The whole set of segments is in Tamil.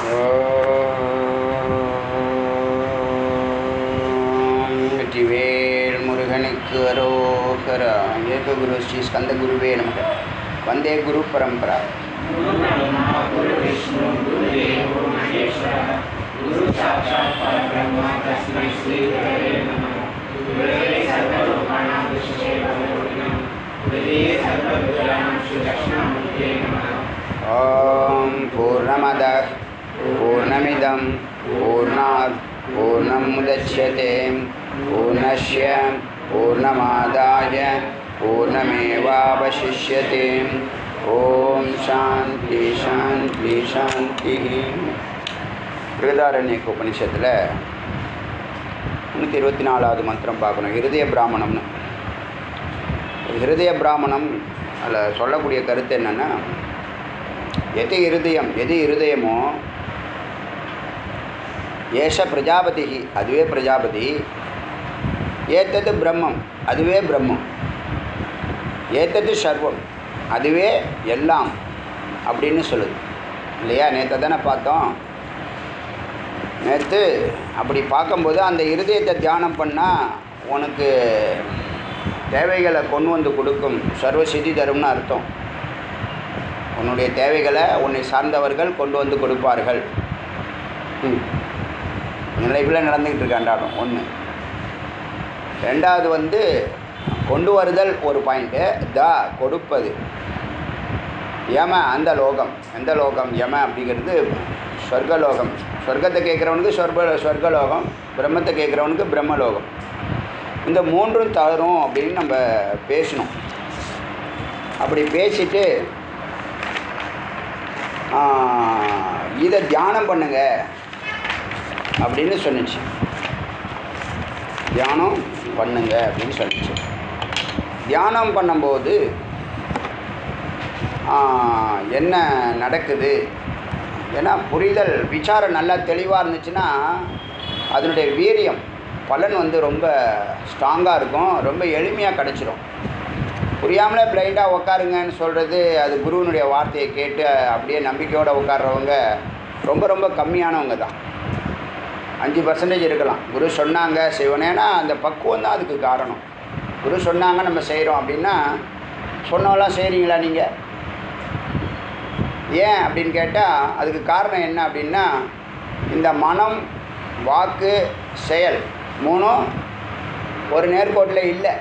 ஓம் வெற்றிவேல் முருகனுக்கு அரோகரா ஏக குரு ஸ்ரீ ஸ்கந்த குருவே நமக்கு வந்தே குரு பரம்பரா ஓம் பூர்ணமத பூர்ணமிதம் பூர்ணாத் பூர்ணம் முதட்சதே பூர்ணஸ்ய பூர்ணமாதாய பூர்ணமேவாவசிஷ்யते ஓம் சாந்தி சாந்தி சாந்தி பிருகதாரண்யக்கு உபனிஷத்தில் நூற்றி இருபத்தி நாலாவது மந்திரம் பார்க்கணும் இருதய பிராமணம்னு ஹிருதய பிராமணம் அதில் சொல்லக்கூடிய கருத்து என்னென்னா எது இருதயம் எது இருதயமோ ஏஷ பிரஜாபதி அதுவே பிரஜாபதி ஏத்தது பிரம்மம் அதுவே பிரம்மம் ஏத்தது சர்வம் அதுவே எல்லாம் அப்படின்னு சொல்லுது இல்லையா நேற்று தானே பார்த்தோம் நேற்று அப்படி பார்க்கும்போது அந்த இருதயத்தை தியானம் பண்ணால் உனக்கு தேவைகளை கொண்டு வந்து கொடுக்கும் சர்வ சித்தி தரும்னு அர்த்தம் உன்னுடைய தேவைகளை உன்னை சார்ந்தவர்கள் கொண்டு வந்து கொடுப்பார்கள் ம். நிலைவில் நடந்துக்கிட்டு இருக்கு அன்றாடம் ஒன்று ரெண்டாவது வந்து கொண்டு வருதல் ஒரு பாயிண்ட்டு த கொடுப்பது யம அந்த லோகம் எந்த லோகம் யம அப்படிங்கிறது சொர்க்கலோகம் சொர்க்கத்தை கேட்குறவனுக்கு சொர்க்க சொர்க்கலோகம் பிரம்மத்தை கேட்குறவனுக்கு பிரம்மலோகம் இந்த மூன்றும் தரும் அப்படின்னு நம்ம பேசணும் அப்படி பேசிட்டு இதை தியானம் பண்ணுங்க அப்படின்னு சொன்னுச்சு தியானம் பண்ணுங்க அப்படின்னு சொன்னுச்சு தியானம் பண்ணும்போது ஆ, என்ன நடக்குது ஏன்னா புரிதல் விசாரம் நல்லா தெளிவாக இருந்துச்சுன்னா அதனுடைய வீரியம் பலன் வந்து ரொம்ப ஸ்ட்ராங்காக இருக்கும் ரொம்ப எளிமையாக கிடச்சிரும் புரியாமலே பிளைண்டாக உட்காருங்கன்னு சொல்கிறது அது குருவினுடைய வார்த்தையை கேட்டு அப்படியே நம்பிக்கையோடு உட்கார்றவங்க ரொம்ப ரொம்ப கம்மியானவங்க தான் அஞ்சு பர்சன்டேஜ் இருக்கலாம் குரு சொன்னாங்க செய்வனேன்னா அந்த பக்குவம் தான் அதுக்கு காரணம் குரு சொன்னாங்க நம்ம செய்கிறோம் அப்படின்னா சொன்னவெல்லாம் செய்கிறீங்களா நீங்கள் ஏன் அப்படின்னு கேட்டால் அதுக்கு காரணம் என்ன அப்படின்னா இந்த மனம் வாக்கு செயல் மூணும் ஒரு நேர்கோட்டில் இல்லை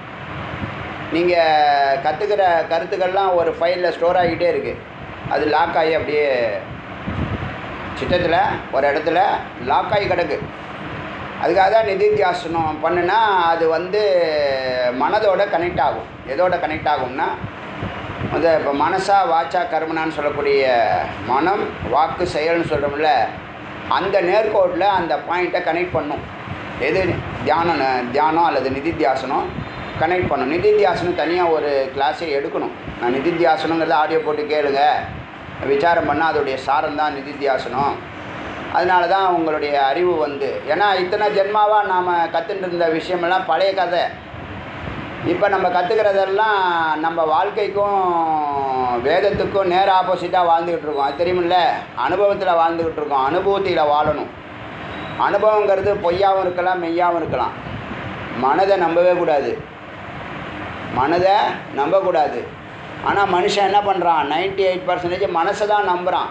நீங்கள் கற்றுக்கிற கருத்துக்கள்லாம் ஒரு ஃபைலில் ஸ்டோர் ஆகிட்டே இருக்குது அது லாக் ஆகி அப்படியே சித்தத்தில் ஒரு இடத்துல லாக் ஆகி கிடக்கு அதுக்காக தான் நிதித்தியாசனம் பண்ணுனா அது வந்து மனதோட கனெக்ட் ஆகும் எதோட கனெக்ட் ஆகும்னா அது இப்போ மனசா வாச்சா கர்மனான்னு சொல்லக்கூடிய மனம் வாக்கு செயல்னு சொல்கிறோம்ல அந்த நேர்கோட்டில் அந்த பாயிண்ட்டை கனெக்ட் பண்ணும் எது தியானம் தியானம் அல்லது நிதித்தியாசனம் கனெக்ட் பண்ணும் நிதித்தியாசனம் தனியாக ஒரு கிளாஸே எடுக்கணும் நான் நிதித்தியாசனங்கிறத ஆடியோ போட்டு கேளுங்க விசாரம் பண்ணால் அதோடைய சாரம் தான் நிதித்தியாசனம் அதனால தான் உங்களுடைய அறிவு வந்து ஏன்னா இத்தனை ஜென்மாவாக நாம் கற்றுட்டு இருந்த விஷயமெல்லாம் பழைய கதை இப்போ நம்ம கற்றுக்கிறதெல்லாம் நம்ம வாழ்க்கைக்கும் வேதத்துக்கும் நேர் ஆப்போசிட்டாக வாழ்ந்துக்கிட்டு இருக்கோம் அது தெரியுமில்ல அனுபவத்தில் வாழ்ந்துக்கிட்டு இருக்கோம் அனுபூதியில் வாழணும் அனுபவங்கிறது பொய்யாகவும் இருக்கலாம் மெய்யாகவும் இருக்கலாம் மனதை நம்பவே கூடாது மனதை நம்பக்கூடாது ஆனால் மனுஷன் என்ன பண்ணுறான் நைன்டி எயிட் பர்சன்டேஜ் மனசை தான் நம்புகிறான்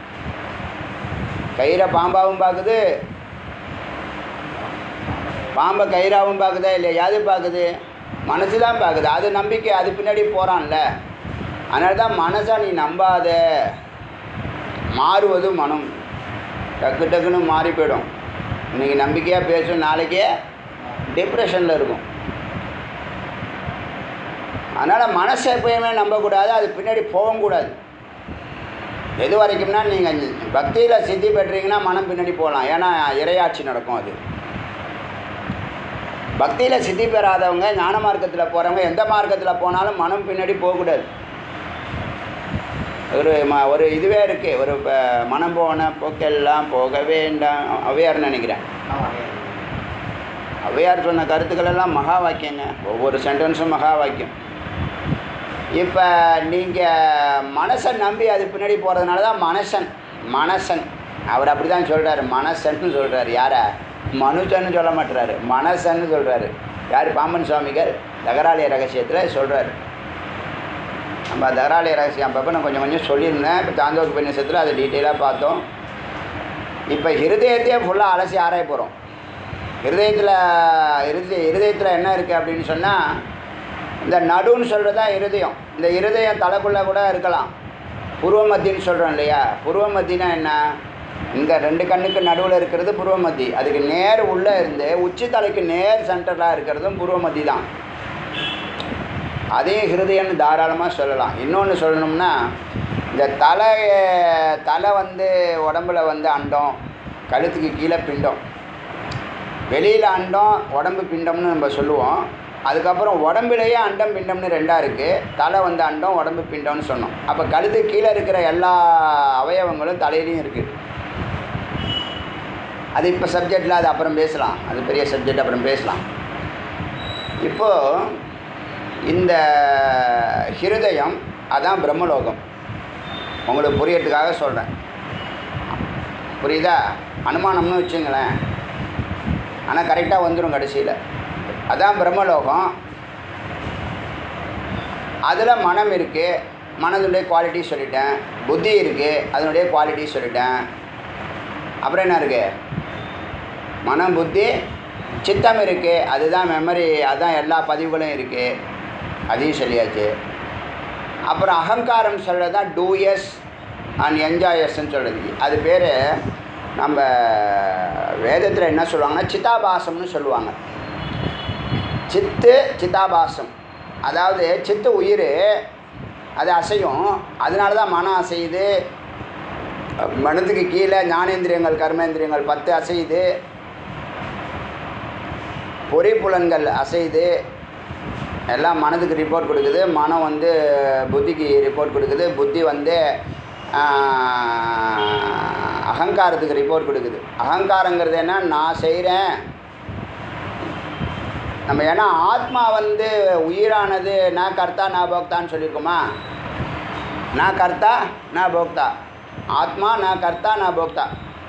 கயிறை பாம்பாவும் பார்க்குது பாம்பை கயிறாவும் பார்க்குதா இல்லையா எது பார்க்குது மனசு தான் பார்க்குது அது நம்பிக்கை அது பின்னாடி போகிறான்ல அதனால தான் மனசை நீ நம்பாத மாறுவது மனம் டக்கு டக்குன்னு மாறி போயிடும் இன்றைக்கி நம்பிக்கையாக பேசும் நாளைக்கே டிப்ரெஷனில் இருக்கும் அதனால் மனசை எப்பயுமே நம்பக்கூடாது அது பின்னாடி போகவும் கூடாது எது வரைக்கும்னா நீங்கள் பக்தியில் சித்தி பெற்றீங்கன்னா மனம் பின்னாடி போகலாம் ஏன்னா இரையாட்சி நடக்கும் அது பக்தியில் சித்தி பெறாதவங்க ஞான மார்க்கத்தில் போகிறவங்க எந்த மார்க்கத்தில் போனாலும் மனம் பின்னாடி போகக்கூடாது ஒரு ம ஒரு இதுவே இருக்குது ஒரு ப- மனம் போன போக்கெல்லாம் போக வேண்டாம் அவையார் நினைக்கிறேன் அவையார் சொன்ன கருத்துக்கள் எல்லாம் மகா வாக்கியங்க ஒவ்வொரு சென்டென்ஸும் மகா வாக்கியம் இப்போ நீங்கள் மனசை நம்பி அது பின்னாடி போகிறதுனால தான் மனசன் மனசன் அவர் அப்படி தான் சொல்கிறாரு மனசன்னு சொல்கிறாரு யாரை மனுஷன்னு சொல்ல மாட்டுறாரு மனசன்னு சொல்கிறாரு யார் பாம்பன் சுவாமிகள் தகராலய ரகசியத்தில் சொல்கிறாரு நம்ம தகராலய ரகசியம் அப்பப்போ நான் கொஞ்சம் கொஞ்சம் சொல்லியிருந்தேன் இப்போ தாந்தோக்கு பெண்ணிசத்தில் அதை டீட்டெயிலாக பார்த்தோம் இப்போ ஹிருதயத்தையே ஃபுல்லாக அலசி ஆராய போகிறோம் ஹிருதயத்தில் இருதய இருதயத்தில் என்ன இருக்குது அப்படின்னு சொன்னால் இந்த நடுன்னு சொல்கிறது தான் இருதயம் இந்த இருதயம் தலைக்குள்ளே கூட இருக்கலாம் புருவ மத்தின்னு சொல்கிறோம் இல்லையா புருவ மத்தினா என்ன இங்கே ரெண்டு கண்ணுக்கு நடுவில் இருக்கிறது புருவ மத்தி அதுக்கு நேர் உள்ளே இருந்து உச்சி தலைக்கு நேர் சென்டரில் இருக்கிறதும் புருவ மத்தி தான் அதே ஹிருதயம்னு தாராளமாக சொல்லலாம் இன்னொன்று சொல்லணும்னா இந்த தலை தலை வந்து உடம்புல வந்து அண்டம் கழுத்துக்கு கீழே பிண்டம் வெளியில் அண்டம் உடம்பு பிண்டம்னு நம்ம சொல்லுவோம் அதுக்கப்புறம் உடம்புலேயே அண்டம் பிண்டம்னு ரெண்டாக இருக்குது தலை வந்து அண்டம் உடம்பு பிண்டம்னு சொன்னோம் அப்போ கழுத்து கீழே இருக்கிற எல்லா அவயவங்களும் தலையிலையும் இருக்குது அது இப்போ சப்ஜெக்டில் அது அப்புறம் பேசலாம் அது பெரிய சப்ஜெக்ட் அப்புறம் பேசலாம் இப்போது இந்த ஹிருதயம் அதான் பிரம்மலோகம் உங்களுக்கு புரியறதுக்காக சொல்கிறேன் புரியுதா அனுமானம்னு வச்சுங்களேன் ஆனால் கரெக்டாக வந்துடும் கடைசியில் அதான் பிரம்மலோகம் அதில் மனம் இருக்குது மனதுடைய குவாலிட்டி சொல்லிட்டேன் புத்தி இருக்குது அதனுடைய குவாலிட்டி சொல்லிட்டேன் அப்புறம் என்ன இருக்குது மனம் புத்தி சித்தம் இருக்குது அதுதான் மெமரி அதுதான் எல்லா பதிவுகளும் இருக்குது அதையும் சொல்லியாச்சு அப்புறம் அகங்காரம் சொல்கிறது தான் டூயஸ் அண்ட் என்ஜாயஸ்ன்னு சொல்கிறது அது பேர் நம்ம வேதத்தில் என்ன சொல்லுவாங்கன்னா சித்தாபாசம்னு சொல்லுவாங்க சித்து சித்தாபாசம் அதாவது சித்து உயிர் அது அசையும் அதனால தான் மனம் அசையுது மனதுக்கு கீழே ஞானேந்திரியங்கள் கர்மேந்திரியங்கள் பத்து அசையுது பொறிப்புலன்கள் அசையுது எல்லாம் மனதுக்கு ரிப்போர்ட் கொடுக்குது மனம் வந்து புத்திக்கு ரிப்போர்ட் கொடுக்குது புத்தி வந்து அகங்காரத்துக்கு ரிப்போர்ட் கொடுக்குது அகங்காரங்கிறது என்ன நான் செய்கிறேன் நம்ம ஏன்னா ஆத்மா வந்து உயிரானது நான் கர்த்தா நான் போக்தான்னு சொல்லியிருக்கோமா நான் கர்த்தா நான் போக்தா ஆத்மா நான் கர்த்தா நான் போக்தா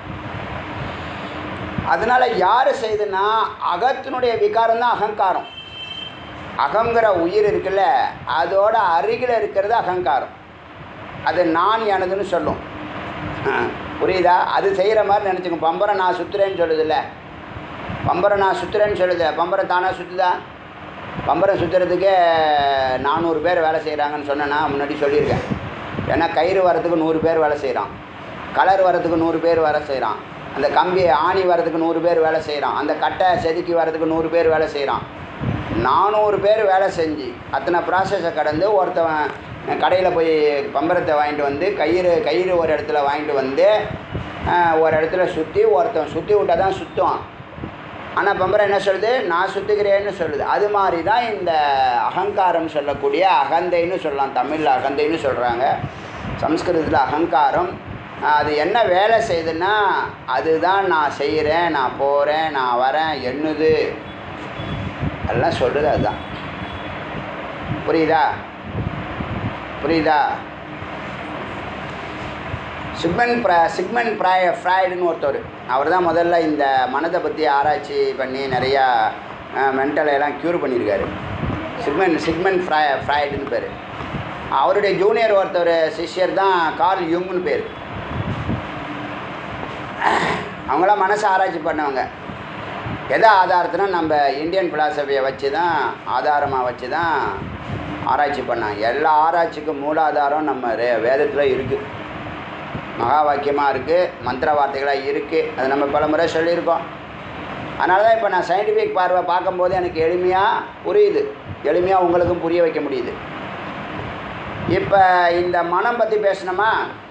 அதனால் யார் செய்துன்னா அகத்தினுடைய விகாரம் தான் அகங்காரம் அகங்கிற உயிர் இருக்குல்ல அதோட அருகில் இருக்கிறது அகங்காரம் அது நான் எனதுன்னு சொல்லும் புரியுதா அது செய்கிற மாதிரி நினச்சிக்கோ பம்பரை நான் சுற்றுறேன்னு சொல்லுதில்ல பம்பரை நான் சுற்றுறேன்னு சொல்லுது பம்பரை தானாக சுற்றுதா பம்பரை சுற்றுறதுக்கே நானூறு பேர் வேலை செய்கிறாங்கன்னு சொன்னேன்னா முன்னாடி சொல்லியிருக்கேன் ஏன்னா கயிறு வரத்துக்கு நூறு பேர் வேலை செய்கிறான் கலர் வரத்துக்கு நூறு பேர் வேலை செய்கிறான் அந்த கம்பி ஆணி வரதுக்கு நூறு பேர் வேலை செய்கிறான் அந்த கட்டை செதுக்கி வரதுக்கு நூறு பேர் வேலை செய்கிறான் நானூறு பேர் வேலை செஞ்சு அத்தனை ப்ராசஸை கடந்து ஒருத்தவன் கடையில் போய் பம்பரத்தை வாங்கிட்டு வந்து கயிறு கயிறு ஒரு இடத்துல வாங்கிட்டு வந்து ஒரு இடத்துல சுற்றி ஒருத்தன் சுற்றி விட்டால் தான் சுற்றுவான் ஆனால் பம்பரம் என்ன சொல்லுது நான் சுற்றுக்கிறேன்னு சொல்லுது அது மாதிரி தான் இந்த அகங்காரம் சொல்லக்கூடிய அகந்தைன்னு சொல்லலாம் தமிழில் அகந்தைன்னு சொல்கிறாங்க சம்ஸ்கிருதத்தில் அகங்காரம் அது என்ன வேலை செய்யுதுன்னா அதுதான் நான் செய்கிறேன் நான் போகிறேன் நான் வரேன் எண்ணுது எல்லாம் சொல்கிறது அதுதான் புரியுதா புரியுதா சிக்மன் ப்ரா சிக்மன் ப்ராய ஃப்ராய்டுன்னு ஒருத்தர் அவர் தான் முதல்ல இந்த மனதை பற்றி ஆராய்ச்சி பண்ணி நிறையா மென்டலை எல்லாம் க்யூர் பண்ணியிருக்காரு சிக்மன் சிக்மன் ஃப்ராய் ஃப்ராய்டுன்னு பேர் அவருடைய ஜூனியர் ஒருத்தர் சிஷ்யர் தான் கார்ல் யூங்னு பேர் அவங்களாம் மனசை ஆராய்ச்சி பண்ணவங்க எதை ஆதாரத்தினா நம்ம இந்தியன் பிலாசபியை வச்சு தான் ஆதாரமாக வச்சு தான் ஆராய்ச்சி பண்ணாங்க எல்லா ஆராய்ச்சிக்கும் மூலாதாரம் நம்ம ரே வேதத்தில் இருக்குது மகா வாக்கியமாக இருக்குது மந்திர வார்த்தைகளாக இருக்குது அது நம்ம பல முறை சொல்லியிருக்கோம் அதனால தான் இப்போ நான் சயின்டிஃபிக் பார்வை பார்க்கும்போது எனக்கு எளிமையாக புரியுது எளிமையாக உங்களுக்கும் புரிய வைக்க முடியுது இப்போ இந்த மனம் பற்றி பேசணுமா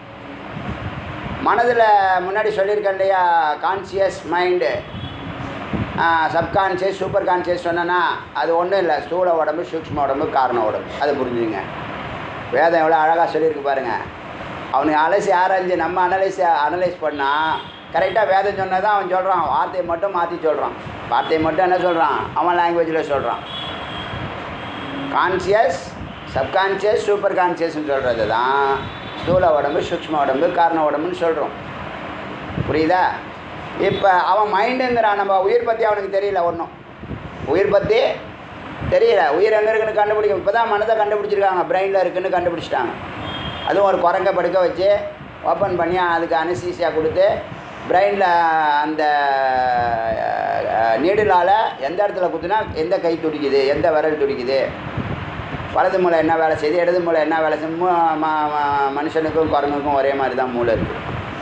மனதில் முன்னாடி சொல்லியிருக்கேன் இல்லையா conscious mind subconscious super conscious சொன்னேன்னா அது ஒன்றும் இல்லை ஸ்தூல உடம்பு சூக்ஷ்ம உடம்பு காரண உடம்பு அது புரிஞ்சுங்க வேதம் எவ்வளோ அழகாக சொல்லியிருக்கு பாருங்கள் அவனுக்கு அலசி ஆராய்ஞ்சு நம்ம அனலைஸ் அனலைஸ் பண்ணால் கரெக்டாக வேதம் சொன்னது தான் அவன் சொல்கிறான் வார்த்தையை மட்டும் மாற்றி சொல்கிறான் வார்த்தையை மட்டும் என்ன சொல்கிறான் அவன் லாங்குவேஜில் சொல்கிறான் கான்சியஸ் சப்கான்சியஸ் சூப்பர் கான்சியஸ்னு சொல்கிறது தான் ஸ்தூல உடம்பு சூக்ஷ்ம உடம்பு காரண உடம்புன்னு சொல்கிறோம் புரியுதா இப்போ அவன் மைண்டுங்கிறான் நம்ம உயிர் பற்றி அவனுக்கு தெரியல ஒன்றும் உயிர் பற்றி தெரியல உயிர் எங்கே இருக்குன்னு கண்டுபிடிக்க இப்போ தான் மனதை கண்டுபிடிச்சிருக்காங்க பிரெயினில் இருக்குன்னு கண்டுபிடிச்சிட்டாங்க அதுவும் ஒரு குரங்க படுக்க வச்சு ஓப்பன் பண்ணி அதுக்கு அனசீசியா கொடுத்து பிரெயினில் அந்த நீடிலால் எந்த இடத்துல குத்துனா எந்த கை துடிக்குது எந்த விரல் துடிக்குது வலது மூளை என்ன வேலை செய்யுது இடது மூளை என்ன வேலை செய்யும் மு- ம- ம- மனுஷனுக்கும் குரங்குக்கும் ஒரே மாதிரி தான் மூளை இருக்குது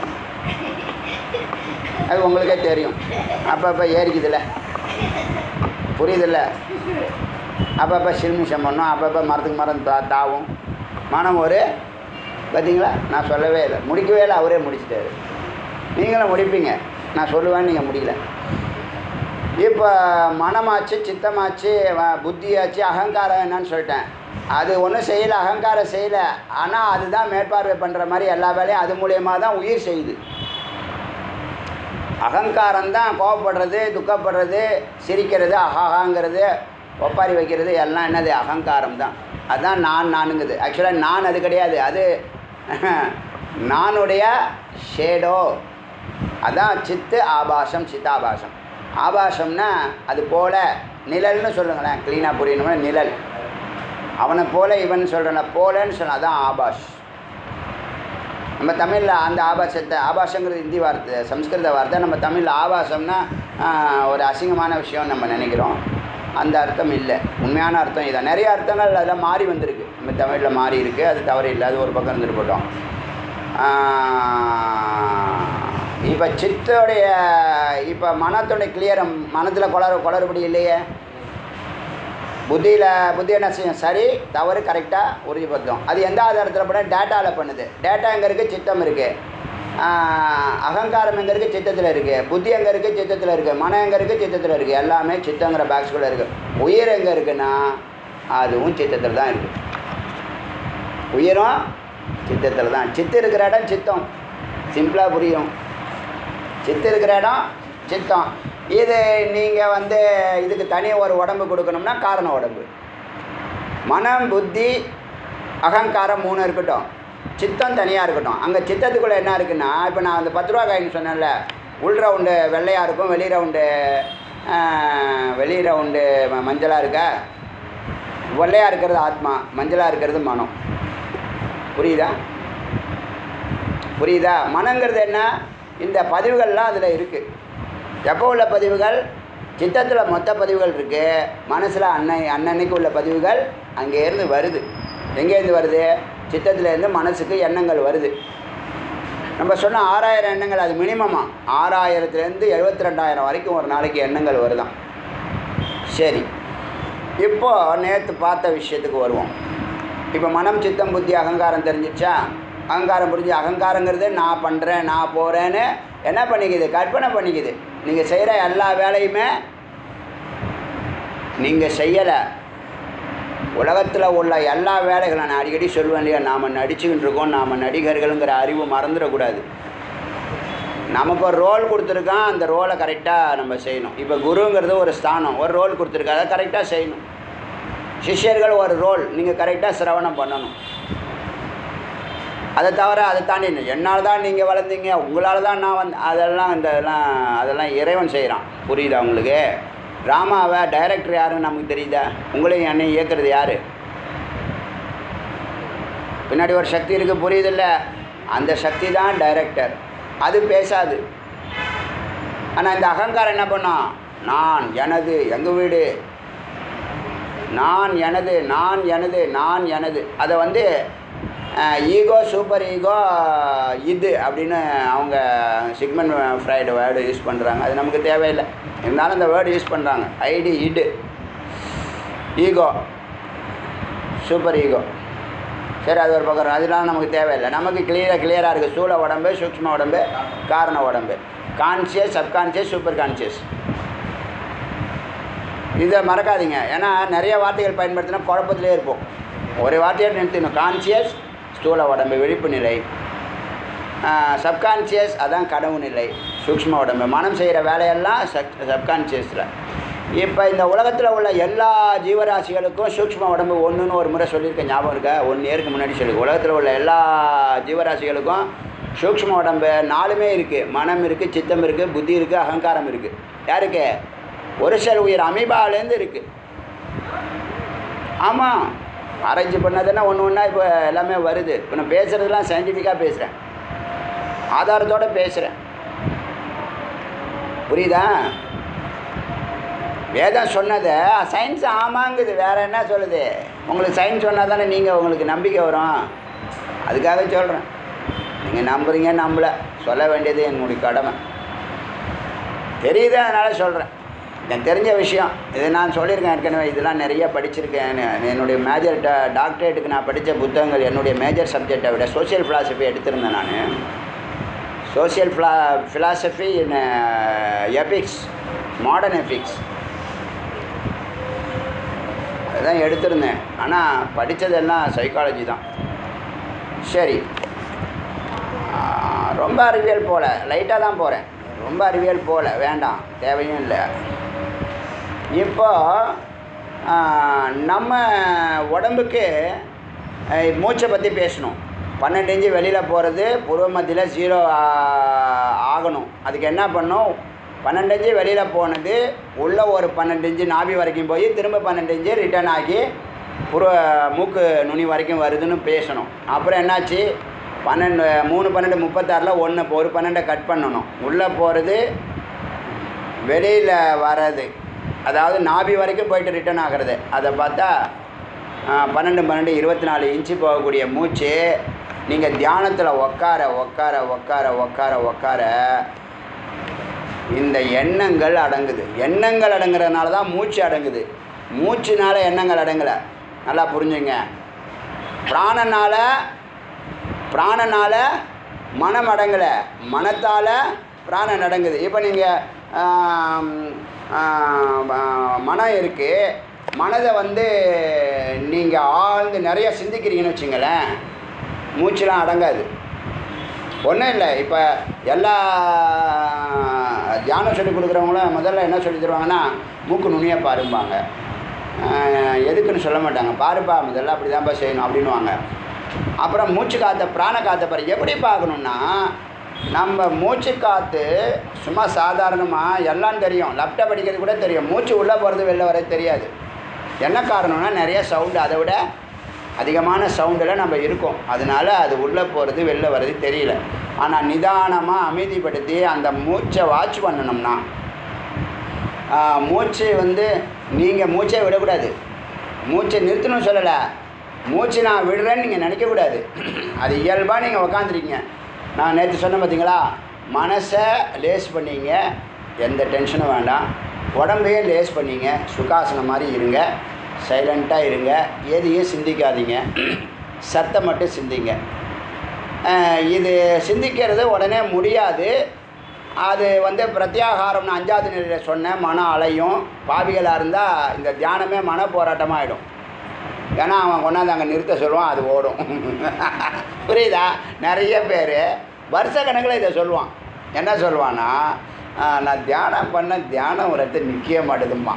அது உங்களுக்கே தெரியும் அப்பப்போ ஏறிக்குதுல்ல புரியுதுல்ல அப்பப்போ சில்மிஷம் பண்ணும் அப்பப்போ மரத்துக்கு மரம் தா தாவும் மனம் ஒரு பார்த்தீங்களா நான் சொல்லவே இல்லை முடிக்கவே இல்லை அவரே முடிச்சிட்டாரு நீங்களும் முடிப்பீங்க நான் சொல்லுவேன் நீங்கள் முடியல இப்போ மனமாச்சு சித்தமாச்சு வ- புத்தியாச்சு அகங்காரம் என்னன்னு சொல்லிட்டேன் அது ஒன்றும் செய்யலை அகங்காரம் செய்யலை ஆனால் அதுதான் மேற்பார்வை பண்ணுற மாதிரி எல்லா வேலையும் அது மூலியமாக தான் உயிர் செய்யுது அகங்காரம் தான் கோவப்படுறது துக்கப்படுறது சிரிக்கிறது அஹாங்கிறது ஒப்பாரி வைக்கிறது எல்லாம் என்னது அகங்காரம் தான் அதுதான் நான் நானுங்குது ஆக்சுவலாக நான் அது கிடையாது அது நானுடைய ஷேடோ அதான் சித்து ஆபாசம் சித்தாபாசம் ஆபாசம்னா அது போல நிழல்னு சொல்லுங்களேன் க்ளீனாக புரியணும்னா நிழல் அவனை போல இவன் சொல்கிறன போலன்னு சொன்னா அதான் ஆபாஷ் நம்ம தமிழில் அந்த ஆபாசத்தை ஆபாசங்கிறது ஹிந்தி வார்த்தை சம்ஸ்கிருத வார்த்தை நம்ம தமிழில் ஆபாசம்னா ஆஹ், ஒரு அசிங்கமான விஷயம் நம்ம நினைக்கிறோம் அந்த அர்த்தம் இல்லை உண்மையான அர்த்தம் இதான் நிறைய அர்த்தங்கள் அதில் மாறி வந்திருக்கு நம்ம தமிழில் மாறி இருக்குது அது தவறு இல்லை அது ஒரு பக்கம் இருந்துட்டு போட்டோம் இப்போ சித்தோடைய இப்போ மனத்தோடைய கிளியரம் மனத்தில் குளறு குளறுபடி இல்லையே புத்தியில் புத்தி என்ன செய்யும் சரி தவறு கரெக்டாக உறுதிப்படுத்தும் அது எந்த ஆதாரத்தில் பண்ண டேட்டாவில் பண்ணுது டேட்டா எங்கே இருக்குது சித்தம் இருக்குது அகங்காரம் எங்கே இருக்குது சித்தத்தில் இருக்குது புத்தி எங்கே இருக்குது சித்தத்தில் இருக்குது மனம் எங்கே இருக்குது சித்தத்தில் இருக்குது எல்லாமே சித்தங்கிற பாக்ஸ்குள்ளே இருக்குது உயிர் எங்கே இருக்குன்னா அதுவும் சித்தத்தில் தான் இருக்குது உயிரும் சித்தத்தில் தான் சித்து இருக்கிற இடம் சித்தம் சிம்பிளாக புரியும் சித்து இருக்கிற இடம் சித்தம் இது நீங்கள் வந்து இதுக்கு தனியாக ஒரு உடம்பு கொடுக்கணும்னா காரண உடம்பு மனம் புத்தி அகங்காரம் மூணு இருக்கட்டும் சித்தம் தனியாக இருக்கட்டும் அங்கே சித்தத்துக்குள்ளே என்ன இருக்குன்னா இப்போ நான் அந்த பத்து ரூபா காயின் சொன்னேன்ல உள் ரவுண்டு வெள்ளையாக இருக்கும் வெளி ரவுண்டு ஆஹ், வெளி ரவுண்டு ம- மஞ்சளாக இருக்க வெள்ளையாக இருக்கிறது ஆத்மா மஞ்சளாக இருக்கிறது மனம் புரியுதா புரியுதா மனங்கிறது என்ன இந்த பதிவுகள்லாம் அதில் இருக்குது எப்போ உள்ள பதிவுகள் சித்தத்தில் மொத்த பதிவுகள் இருக்குது மனசில் அன்னை அன்னன்னைக்கு உள்ள பதிவுகள் அங்கேருந்து வருது எங்கேருந்து வருது சித்தத்துலேருந்து மனசுக்கு எண்ணங்கள் வருது நம்ம சொன்ன ஆறாயிரம் எண்ணங்கள் அது மினிமமா ஆறாயிரத்துலேருந்து எழுபத்தி ரெண்டாயிரம் வரைக்கும் ஒரு நாளைக்கு எண்ணங்கள் வருதாம் சரி இப்போ நேற்று பார்த்த விஷயத்துக்கு வருவோம் இப்போ மனம் சித்தம் புத்தி அகங்காரம் தெரிஞ்சிச்சா அகங்காரம் புரிஞ்சு அகங்காரங்கிறது நான் பண்ணுறேன் நான் போகிறேன்னு என்ன பண்ணிக்குது கற்பனை பண்ணிக்குது நீங்கள் செய்கிற எல்லா வேலையுமே நீங்கள் செய்யலை உலகத்தில் உள்ள எல்லா வேலைகளும் நான் அடிக்கடி சொல்லுவேன் இல்லையா நாம் நடிச்சுக்கிட்டு இருக்கோம் நாம் நடிகர்களுங்கிற அறிவு மறந்துடக்கூடாது நமக்கு ஒரு ரோல் கொடுத்துருக்கான் அந்த ரோலை கரெக்டாக நம்ம செய்யணும் இப்போ குருங்கிறது ஒரு ஸ்தானம் ஒரு ரோல் கொடுத்துருக்கா அதை கரெக்டாக செய்யணும் சிஷ்யர்கள் ஒரு ரோல் நீங்கள் கரெக்டாக சிரவணம் பண்ணணும் அதை தவிர அதை தாண்டி என்னால் தான் நீங்கள் வளர்ந்தீங்க உங்களால் தான் நான் வந்து அதெல்லாம் இந்த இதெல்லாம் அதெல்லாம் இறைவன் செய்கிறான் புரியுதா உங்களுக்கு ட்ராமாவை டைரக்டர் யாருன்னு நமக்கு தெரியுதா உங்களையும் என்னையும் இயக்குறது யார் பின்னாடி ஒரு சக்தி இருக்குது புரியுதில்ல அந்த சக்தி தான் டைரக்டர் அது பேசாது ஆனால் இந்த அகங்காரம் என்ன பண்ணும் நான் எனது எங்கள் வீடு நான் எனது நான் எனது நான் எனது அதை வந்து ஈகோ சூப்பர் ஈகோ இது அப்படின்னு அவங்க சிக்மன் ஃப்ரைடு வேர்டு யூஸ் பண்ணுறாங்க அது நமக்கு தேவையில்லை இருந்தாலும் அந்த வேர்டு யூஸ் பண்ணுறாங்க id id ego super ego சரி அது ஒரு பக்கம் அதெல்லாம் நமக்கு தேவையில்லை நமக்கு கிளியராக கிளியராக இருக்குது சூழ உடம்பு சூக்ஷ்ம உடம்பு காரண உடம்பு கான்சியஸ் சப்கான்சியஸ் சூப்பர் கான்சியஸ் இதை மறக்காதீங்க ஏன்னா நிறைய வார்த்தைகள் பயன்படுத்தினா குழப்பத்திலே இருப்போம் ஒரு வார்த்தையை நிறுத்திடணும் கான்சியஸ் ஸ்தூல உடம்பு விழிப்பு நிலை சப்கான்சியஸ் அதான் கனவு நிலை சூக்ஷ்ம உடம்பு மனம் செய்கிற வேலையெல்லாம் சப் சப்கான்சியஸில் இப்போ இந்த உலகத்தில் உள்ள எல்லா ஜீவராசிகளுக்கும் சூக்ஷ்ம உடம்பு ஒன்றுன்னு ஒரு முறை சொல்லியிருக்கேன் ஞாபகம் இருக்கா ஒன் இயருக்கு முன்னாடி சொல்லி உலகத்தில் உள்ள எல்லா ஜீவராசிகளுக்கும் சூக்ஷ்ம உடம்பு நாலுமே இருக்குது மனம் இருக்குது சித்தம் இருக்குது புத்தி இருக்குது அகங்காரம் இருக்குது யாருக்கு ஒரு செல் உயிர் அமீபாலேருந்து இருக்குது ஆமாம் ஆராய்ச்சி பண்ணதுன்னா ஒன்று ஒன்றா இப்போ எல்லாமே வருது இப்போ நான் பேசுகிறதுலாம் சயின்டிஃபிக்காக பேசுகிறேன் ஆதாரத்தோடு பேசுகிறேன் புரியுதா வேதம் சொன்னதை சயின்ஸ் ஆமாங்குது வேற என்ன சொல்லுது உங்களுக்கு சயின்ஸ் சொன்னால் தானே நீங்கள் உங்களுக்கு நம்பிக்கை வரும் அதுக்காக சொல்கிறேன் நீங்கள் நம்புறீங்க நம்பல சொல்ல வேண்டியது என்னுடைய கடமை தெரியுது அதனால் சொல்கிறேன் எனக்கு தெரிஞ்ச விஷயம் இது நான் சொல்லியிருக்கேன் ஏற்கனவே இதெல்லாம் நிறைய படிச்சிருக்கேன் என- என்னுடைய மேஜர் டா டாக்டரேட்டுக்கு நான் படித்த புத்தகங்கள் என்னுடைய மேஜர் சப்ஜெக்டை விட சோஷியல் ஃபிலாசபி எடுத்திருந்தேன் நான் social philo philosophy in epics modern epics அதுதான் எடுத்திருந்தேன் ஆனால் படித்ததெல்லாம் சைக்காலஜி தான் சரி ஆ, ரொம்ப அறிவியல் போகல லைட்டாக தான் போகிறேன் ரொம்ப அறிவியல் போகல வேண்டாம் தேவையும் இல்லை இப்போ ஆ, நம்ம உடம்புக்கு அஹ், மூச்சை பற்றி பேசணும் பன்னெண்டு இன்ச்சு வெளியில் போகிறது பூர்வ மத்தியில் ஜீரோ ஆகணும் அதுக்கு என்ன பண்ணும் பன்னெண்டு இன்ச்சு வெளியில் போனது உள்ள ஒரு பன்னெண்டு இன்ச்சு நாபி வரைக்கும் போய் திரும்ப பன்னெண்டு இன்ச்சு ரிட்டர்ன் ஆகி புருவ மூக்கு நுனி வரைக்கும் வருதுன்னு பேசணும் அப்புறம் என்னாச்சு பன்னெண்டு மூணு பன்னெண்டு முப்பத்தாறில் ஒன்று ஒரு பன்னெண்டை கட் பண்ணணும் உள்ளே போகிறது வெளியில் வர்றது அதாவது நாபி வரைக்கும் போயிட்டு ரிட்டர்ன் ஆகிறது அதை பார்த்தா ஆ, பன்னெண்டு பன்னெண்டு இருபத்தி நாலு இன்ச்சு போகக்கூடிய மூச்சு நீங்கள் தியானத்தில் உக்கார உக்கார உக்கார உக்கார உக்கார இந்த எண்ணங்கள் அடங்குது எண்ணங்கள் அடங்குறதுனால தான் மூச்சு அடங்குது மூச்சுனால எண்ணங்கள் அடங்கலை நல்லா புரிஞ்சுங்க பிராணனால பிராணனால மனம் அடங்கலை மனத்தால் பிராணன் அடங்குது இப்போ நீங்கள் மனம் இருக்குது மனதை வந்து நீங்கள் ஆழ்ந்து நிறைய சிந்திக்கிறீங்கன்னு வச்சுங்களேன் மூச்சுலாம் அடங்காது ஒன்றும் இல்லை இப்போ எல்லா தியானம் சொல்லி கொடுக்குறவங்களும் முதல்ல என்ன சொல்லி தருவாங்கன்னா மூக்கு நுனியாக பாரும்பாங்க ஆஹ் எதுக்குன்னு சொல்ல மாட்டாங்க பாருப்பா முதல்ல அப்படி தான்ப்பா செய்யணும் அப்படின்னுவாங்க அப்புறம் மூச்சு காற்றை பிராண காற்றை பாரு எப்படி பார்க்கணுன்னா நம்ம மூச்சு காற்று சும்மா சாதாரணமாக எல்லாம் தெரியும் லேப்டாப் படிக்கிறது கூட தெரியும் மூச்சு உள்ளே போகிறது வெளில வர தெரியாது என்ன காரணம்னா நிறைய சவுண்டு அதை விட அதிகமான சவுண்டில் நம்ம இருக்கோம் அதனால அது உள்ளே போகிறது வெளில வர்றது தெரியல ஆனால் நிதானமாக அமைதிப்படுத்தி அந்த மூச்சை வாட்ச் பண்ணணும்னா ஆஹ், மூச்சு வந்து நீங்கள் மூச்சை விடக்கூடாது மூச்சை நிறுத்தணும்னு சொல்லலை மூச்சு நான் விடுறேன்னு நீங்கள் நினைக்கக்கூடாது அது இயல்பாக நீங்கள் உக்காந்துருக்கீங்க நான் நேற்று சொன்னேன் பார்த்தீங்களா மனசை லேஸ் பண்ணிங்க எந்த டென்ஷனும் வேண்டாம் உடம்பையும் லேஸ் பண்ணிங்க சுகாசனம் மாதிரி இருங்க சைலண்ட்டாக இருங்க எதையும் சிந்திக்காதீங்க சத்தம் மட்டும் சிந்திங்க அஹ் இது சிந்திக்கிறது உடனே முடியாது அது வந்து பிரத்யாகாரம்னு அஞ்சாவது நிலையில் சொன்ன மன அலையும் பாவிகளாக இருந்தால் இந்த தியானமே மன போராட்டமாக ஆகிடும் ஏன்னா அவன் கொண்டாந்து அங்கே நிறுத்த சொல்லுவான் அது ஓடும் புரியுதா நிறைய பேர் வருஷ கணக்கில் இதை சொல்லுவான் என்ன சொல்லுவான்னா "ஆஹ், நான் தியானம் பண்ண தியானம் ஒரு இடத்துல நிற்க மாட்டுதும்மா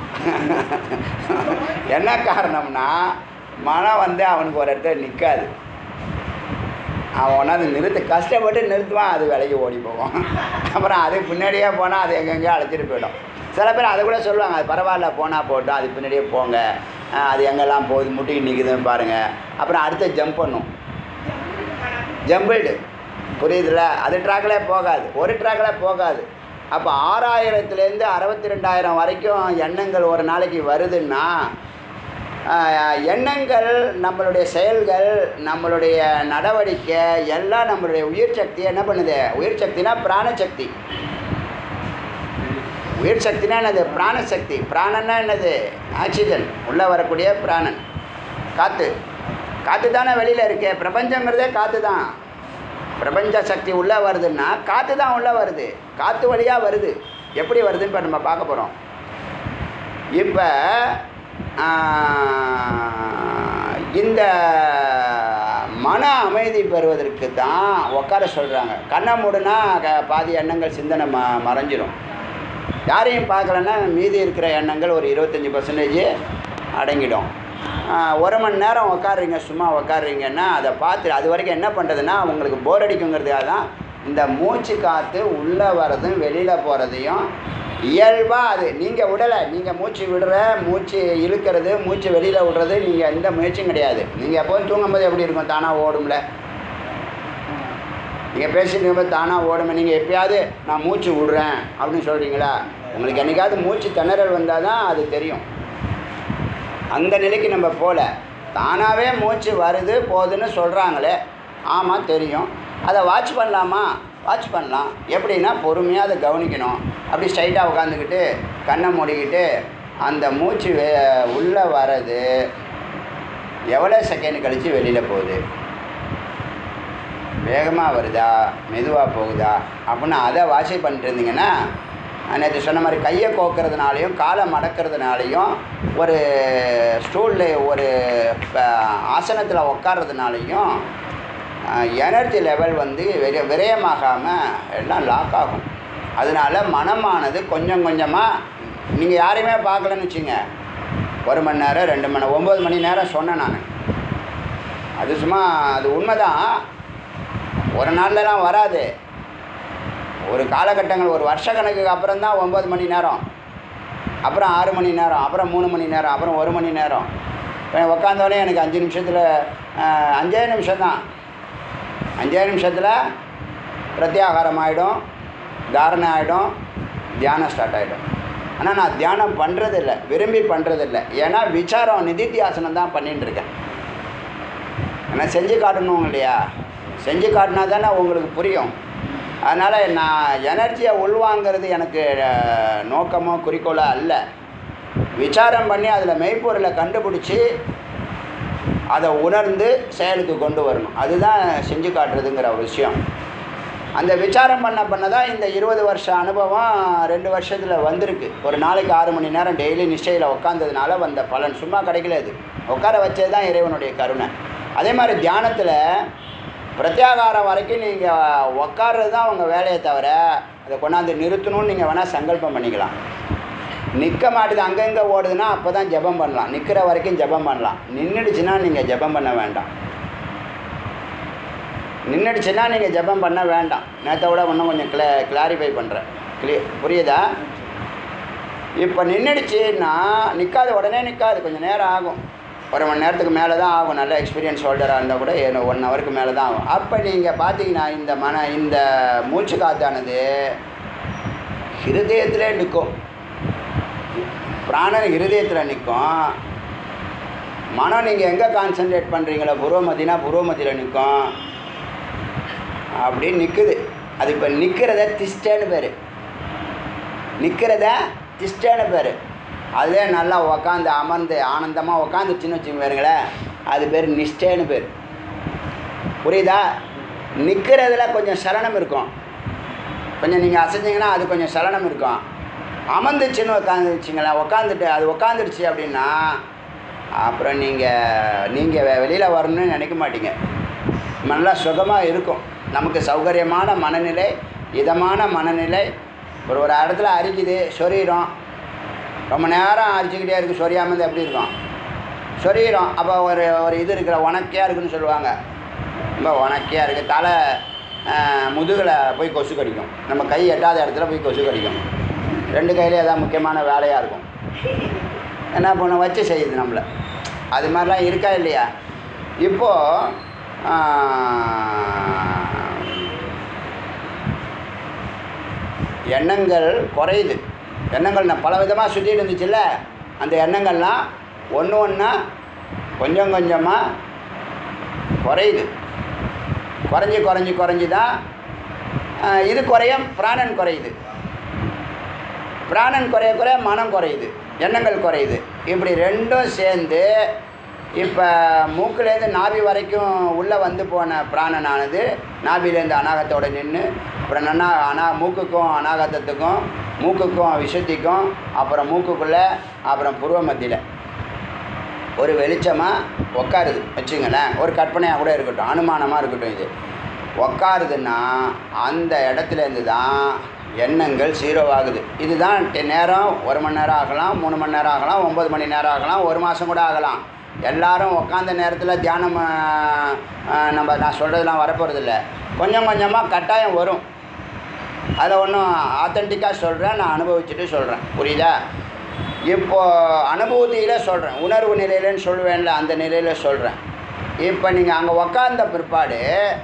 என்ன காரணம்னா மனம் வந்து அவனுக்கு ஒரு இடத்துல நிற்காது அவன் ஒன்றாந்து நிறுத்து கஷ்டப்பட்டு நிறுத்துவான் அது விலைக்கு ஓடி போகும் அப்புறம் அது பின்னாடியே போனால் அது எங்கெங்கேயோ அழைச்சிட்டு போயிடும் சில பேர் அதை கூட சொல்லுவாங்க அது பரவாயில்ல போனால் போட்டோம் அது பின்னாடியே போங்க ஆஹ் அது எங்கெல்லாம் போகுது முட்டிக்கு நிற்குதுன்னு பாருங்கள் அப்புறம் அடுத்து ஜம்ப் பண்ணும் ஜம்பிள்டு புரியுதுல்ல அது ட்ராக்கில் போகாது ஒரு ட்ராக்கில் போகாது அப்போ ஆறாயிரத்துலேருந்து அறுபத்தி ரெண்டாயிரம் வரைக்கும் எண்ணங்கள் ஒரு நாளைக்கு வருதுன்னா ஆஹ், எண்ணங்கள் நம்மளுடைய செயல்கள் நம்மளுடைய நடவடிக்கை எல்லாம் நம்மளுடைய உயிர் சக்தியை என்ன பண்ணுது உயிர் சக்தினா பிராணசக்தி உயிர் சக்தினா என்னது பிராணசக்தி பிராணன்னா என்னது ஆக்சிஜன் உள்ளே வரக்கூடிய பிராணன் காற்று காற்று தானே வெளியில் இருக்கு பிரபஞ்சங்கிறதே காற்று தான் பிரபஞ்ச சக்தி உள்ளே வருதுன்னா காற்று தான் உள்ளே வருது காற்று வழியாக வருது எப்படி வருதுன்னு இப்போ நம்ம பார்க்க போகிறோம் இப்போ இந்த மன அமைதி பெறுவதற்கு தான் உட்கார சொல்கிறாங்க கண்ணை மூடுனா க- பாதி எண்ணங்கள் சிந்தனை ம மறைஞ்சிரும் யாரையும் பார்க்கலன்னா மீதி இருக்கிற எண்ணங்கள் ஒரு இருபத்தஞ்சி பர்சன்டேஜ் அடங்கிடும் ஆஹ் ஒரு மணி நேரம் உக்காடுறீங்க சும்மா உக்காடுறீங்கன்னா அதை பார்த்து அது வரைக்கும் என்ன பண்ணுறதுன்னா உங்களுக்கு போர் அடிக்குங்கிறதுக்காக தான் இந்த மூச்சு காற்று உள்ளே வர்றதும் வெளியில் போகிறதையும் இயல்பாக அது நீங்கள் விடலை நீங்கள் மூச்சு விடுற மூச்சு இழுக்கிறது மூச்சு வெளியில் விடுறது நீங்கள் எந்த முயற்சியும் கிடையாது நீங்கள் எப்போதும் தூங்கும்போது எப்படி இருக்கும் தானாக ஓடும்ல நீங்கள் பேசிட்டு இருக்கும்போது தானாக ஓடுமே நீங்கள் எப்பயாவது நான் மூச்சு விடுறேன் அப்படின்னு சொல்கிறீங்களா உங்களுக்கு என்னைக்காவது மூச்சு திணறல் வந்தால் தான் அது தெரியும் அந்த நிலைக்கு நம்ம போகல தானாகவே மூச்சு வருது போகுதுன்னு சொல்கிறாங்களே ஆமாம் தெரியும் அதை வாட்ச் பண்ணலாமா வாட்ச் பண்ணலாம் எப்படின்னா பொறுமையாக அதை கவனிக்கணும் அப்படி ஸ்ட்ரைட்டாக உட்காந்துக்கிட்டு கண்ணை மூடிக்கிட்டு அந்த மூச்சு வே உள்ளே வர்றது எவ்வளோ செகண்ட் கழித்து வெளியில் போகுது வேகமாக வருதா மெதுவாக போகுதா அப்படின்னு அதை வாட்சி பண்ணிட்டு இருந்தீங்கன்னா நேற்று சொன்ன மாதிரி கையை கோக்கிறதுனாலையும் காலை மடக்கிறதுனாலையும் ஒரு ஸ்டூலில் ஒரு ஆசனத்தில் உட்கார்றதுனாலையும் எனர்ஜி லெவல் வந்து விர விரயமாகாமல் எல்லாம் லாக் ஆகும் அதனால மனமானது கொஞ்சம் கொஞ்சமாக நீங்கள் யாரையுமே பார்க்கலன்னு வச்சுங்க ஒரு மணி நேரம் ரெண்டு மணி நேரம் ஒம்பது மணி நேரம் சொன்னேன் நான் அது சும்மா அது உண்மைதான் ஒரு நாள்லலாம் வராது ஒரு காலகட்டங்கள் ஒரு வருஷ கணக்குக்கு அப்புறம் தான் ஒம்பது மணி நேரம் அப்புறம் ஆறு மணி நேரம் அப்புறம் மூணு மணி நேரம் அப்புறம் ஒரு மணி நேரம் இப்போ உக்காந்தோடனே எனக்கு அஞ்சு நிமிஷத்தில் அஞ்சே நிமிஷம் தான் அஞ்சே நிமிஷத்தில் பிரத்யாகாரம் ஆகிடும் தாரணை ஆகிடும் தியானம் ஸ்டார்ட் ஆகிடும் ஆனால் நான் தியானம் பண்ணுறதில்ல விரும்பி பண்ணுறதில்ல ஏன்னா விசாரம் நிதித்தியாசனம் தான் பண்ணிட்டு இருக்கேன் ஏன்னா செஞ்சு காட்டணும் இல்லையா செஞ்சு காட்டினா தானே உங்களுக்கு புரியும் அதனால் நான் எனர்ஜியை உள்வாங்கிறது எனக்கு அஹ், நோக்கமோ குறிக்கோளோ அல்ல விசாரம் பண்ணி அதில் மெய்ப்பொருளை கண்டுபிடிச்சி அதை உணர்ந்து செயலுக்கு கொண்டு வரணும் அதுதான் செஞ்சு காட்டுறதுங்கிற ஒரு விஷயம் அந்த விசாரம் பண்ண பண்ண தான் இந்த இருபது வருஷ அனுபவம் ரெண்டு வருஷத்தில் வந்திருக்கு ஒரு நாளைக்கு ஆறு மணி நேரம் டெய்லி நிச்சயில் உட்காந்ததுனால வந்த பலன் சும்மா கிடைக்கல அது உட்கார வச்சது தான் இறைவனுடைய கருணை அதே மாதிரி தியானத்தில் பிரத்யாகாரம் வரைக்கும் நீங்கள் உட்கார்றது தான் உங்கள் வேலையை தவிர அதை கொண்டாந்து நிறுத்தணும்னு நீங்கள் வேணால் சங்கல்பம் பண்ணிக்கலாம் நிற்க மாட்டுது அங்கங்கே ஓடுதுன்னா அப்போ தான் ஜெபம் பண்ணலாம் நிற்கிற வரைக்கும் ஜெபம் பண்ணலாம் நின்றுடுச்சுன்னா நீங்கள் ஜெபம் பண்ண வேண்டாம் நின்றுடுச்சுன்னா நீங்கள் ஜெபம் பண்ண வேண்டாம் நேற்றை விட இன்னும் கொஞ்சம் கிளா கிளாரிஃபை பண்ணுறேன் கிளிய புரியுதா இப்போ நின்றுடுச்சுன்னா நிற்காது உடனே நிற்காது கொஞ்சம் நேரம் ஆகும் ஒரு மணி நேரத்துக்கு மேலே தான் ஆகும் நல்ல எக்ஸ்பீரியன்ஸ் ஹோல்டராக இருந்தால் கூட ஒன் ஹவருக்கு மேலே தான் ஆகும் அப்போ நீங்கள் பார்த்தீங்கன்னா இந்த மன இந்த மூச்சு காத்தானது ஹிருதயத்திலே நிற்கும் பிராணன் ஹிருதயத்தில் நிற்கும் மனம் நீங்கள் எங்கே கான்சென்ட்ரேட் பண்ணுறீங்களோ புருவமத்தினா புருவமத்தியில் நிற்கும் அப்படி நிற்குது அது இப்போ நிற்கிறத திஷ்டன்னு பேர் நிற்கிறத திஷ்டன்னு பேர் அதிலே நல்லா உக்காந்து அமர்ந்து ஆனந்தமாக உக்காந்துச்சுன்னு வச்சுங்க பாருங்களேன் அது பேர் நிஷ்டேன்னு பேர் புரியுதா நிற்கிறதுல கொஞ்சம் சலனம் இருக்கும் கொஞ்சம் நீங்கள் அசைஞ்சிங்கன்னா அது கொஞ்சம் சலனம் இருக்கும் அமர்ந்துச்சுன்னு உக்காந்துச்சுங்களேன் உக்காந்துட்டு அது உக்காந்துடுச்சு அப்படின்னா அப்புறம் நீங்கள் நீங்கள் வெளியில் வரணும்னு நினைக்க மாட்டீங்க நல்லா சுகமாக இருக்கும் நமக்கு சௌகரியமான மனநிலை இதமான மனநிலை ஒரு ஒரு இடத்துல அரிக்குது சொரியிறோம் ரொம்ப நேரம் அரிச்சுக்கிட்டே இருக்குது சொரியாமல் இருந்தால் எப்படி இருக்கும் சொரியிறோம் அப்போ ஒரு ஒரு இது இருக்கிற உனக்கையாக இருக்குன்னு சொல்லுவாங்க ரொம்ப உனக்கையாக இருக்குது தலை முதுகில் போய் கொசு கடிக்கும் நம்ம கை எட்டாத இடத்துல போய் கொசு கடிக்கும் ரெண்டு கையிலே ஏதாவது முக்கியமான வேலையாக இருக்கும் என்ன பண்ண வச்சு செய்யுது நம்மளை அது மாதிரிலாம் இருக்கா இல்லையா இப்போது எண்ணங்கள் குறையுது எண்ணங்கள் நான் பல விதமாக சுற்றிட்டு இருந்துச்சுல்ல அந்த எண்ணங்கள்லாம் ஒன்று ஒன்றா கொஞ்சம் கொஞ்சமாக குறையுது குறைஞ்சி குறைஞ்சி குறைஞ்சி தான் ஆஹ், இது குறையும் பிராணன் குறையுது பிராணன் குறைய குறைய மனம் குறையுது எண்ணங்கள் குறையுது இப்படி ரெண்டும் சேர்ந்து இப்போ மூக்குலேருந்து நாபி வரைக்கும் உள்ளே வந்து போன பிராணனானது நாபிலேருந்து அநாகத்தோட நின்று அப்புறம் நன்னா அனா மூக்குக்கும் அநாகத்தத்துக்கும் மூக்குக்கும் விசுத்திக்கும் அப்புறம் மூக்குக்குள்ளே அப்புறம் புருவ மத்தியில் ஒரு வெளிச்சமாக உட்காருது வச்சுங்களேன் ஒரு கற்பனையாக கூட இருக்கட்டும் அனுமானமாக இருக்கட்டும் இது உக்காருதுன்னா அந்த இடத்துல இருந்து தான் எண்ணங்கள் ஜீரோ ஆகுது இதுதான் டெ- நேரம் ஒரு மணி நேரம் ஆகலாம் மூணு மணி நேரம் ஆகலாம் ஒம்பது மணி நேரம் ஆகலாம் ஒரு மாதம் கூட ஆகலாம் எல்லாரும் உட்காந்த நேரத்தில் தியானம் ஆ, ஆ, நம்ம நான் சொல்கிறதுலாம் வரப்போகிறதில்ல கொஞ்சம் கொஞ்சமாக கட்டாயம் வரும் அதில் ஒன்றும் ஆத்தென்டிக்காக சொல்கிறேன் நான் அனுபவிச்சுட்டு சொல்கிறேன் புரியுதா இப்போ அனுபூதியில் சொல்கிறேன் உணர்வு நிலையிலன்னு சொல்லுவேன்ல அந்த நிலையில் சொல்கிறேன் இப்போ நீங்கள் அங்கே உக்காந்த பிற்பாடு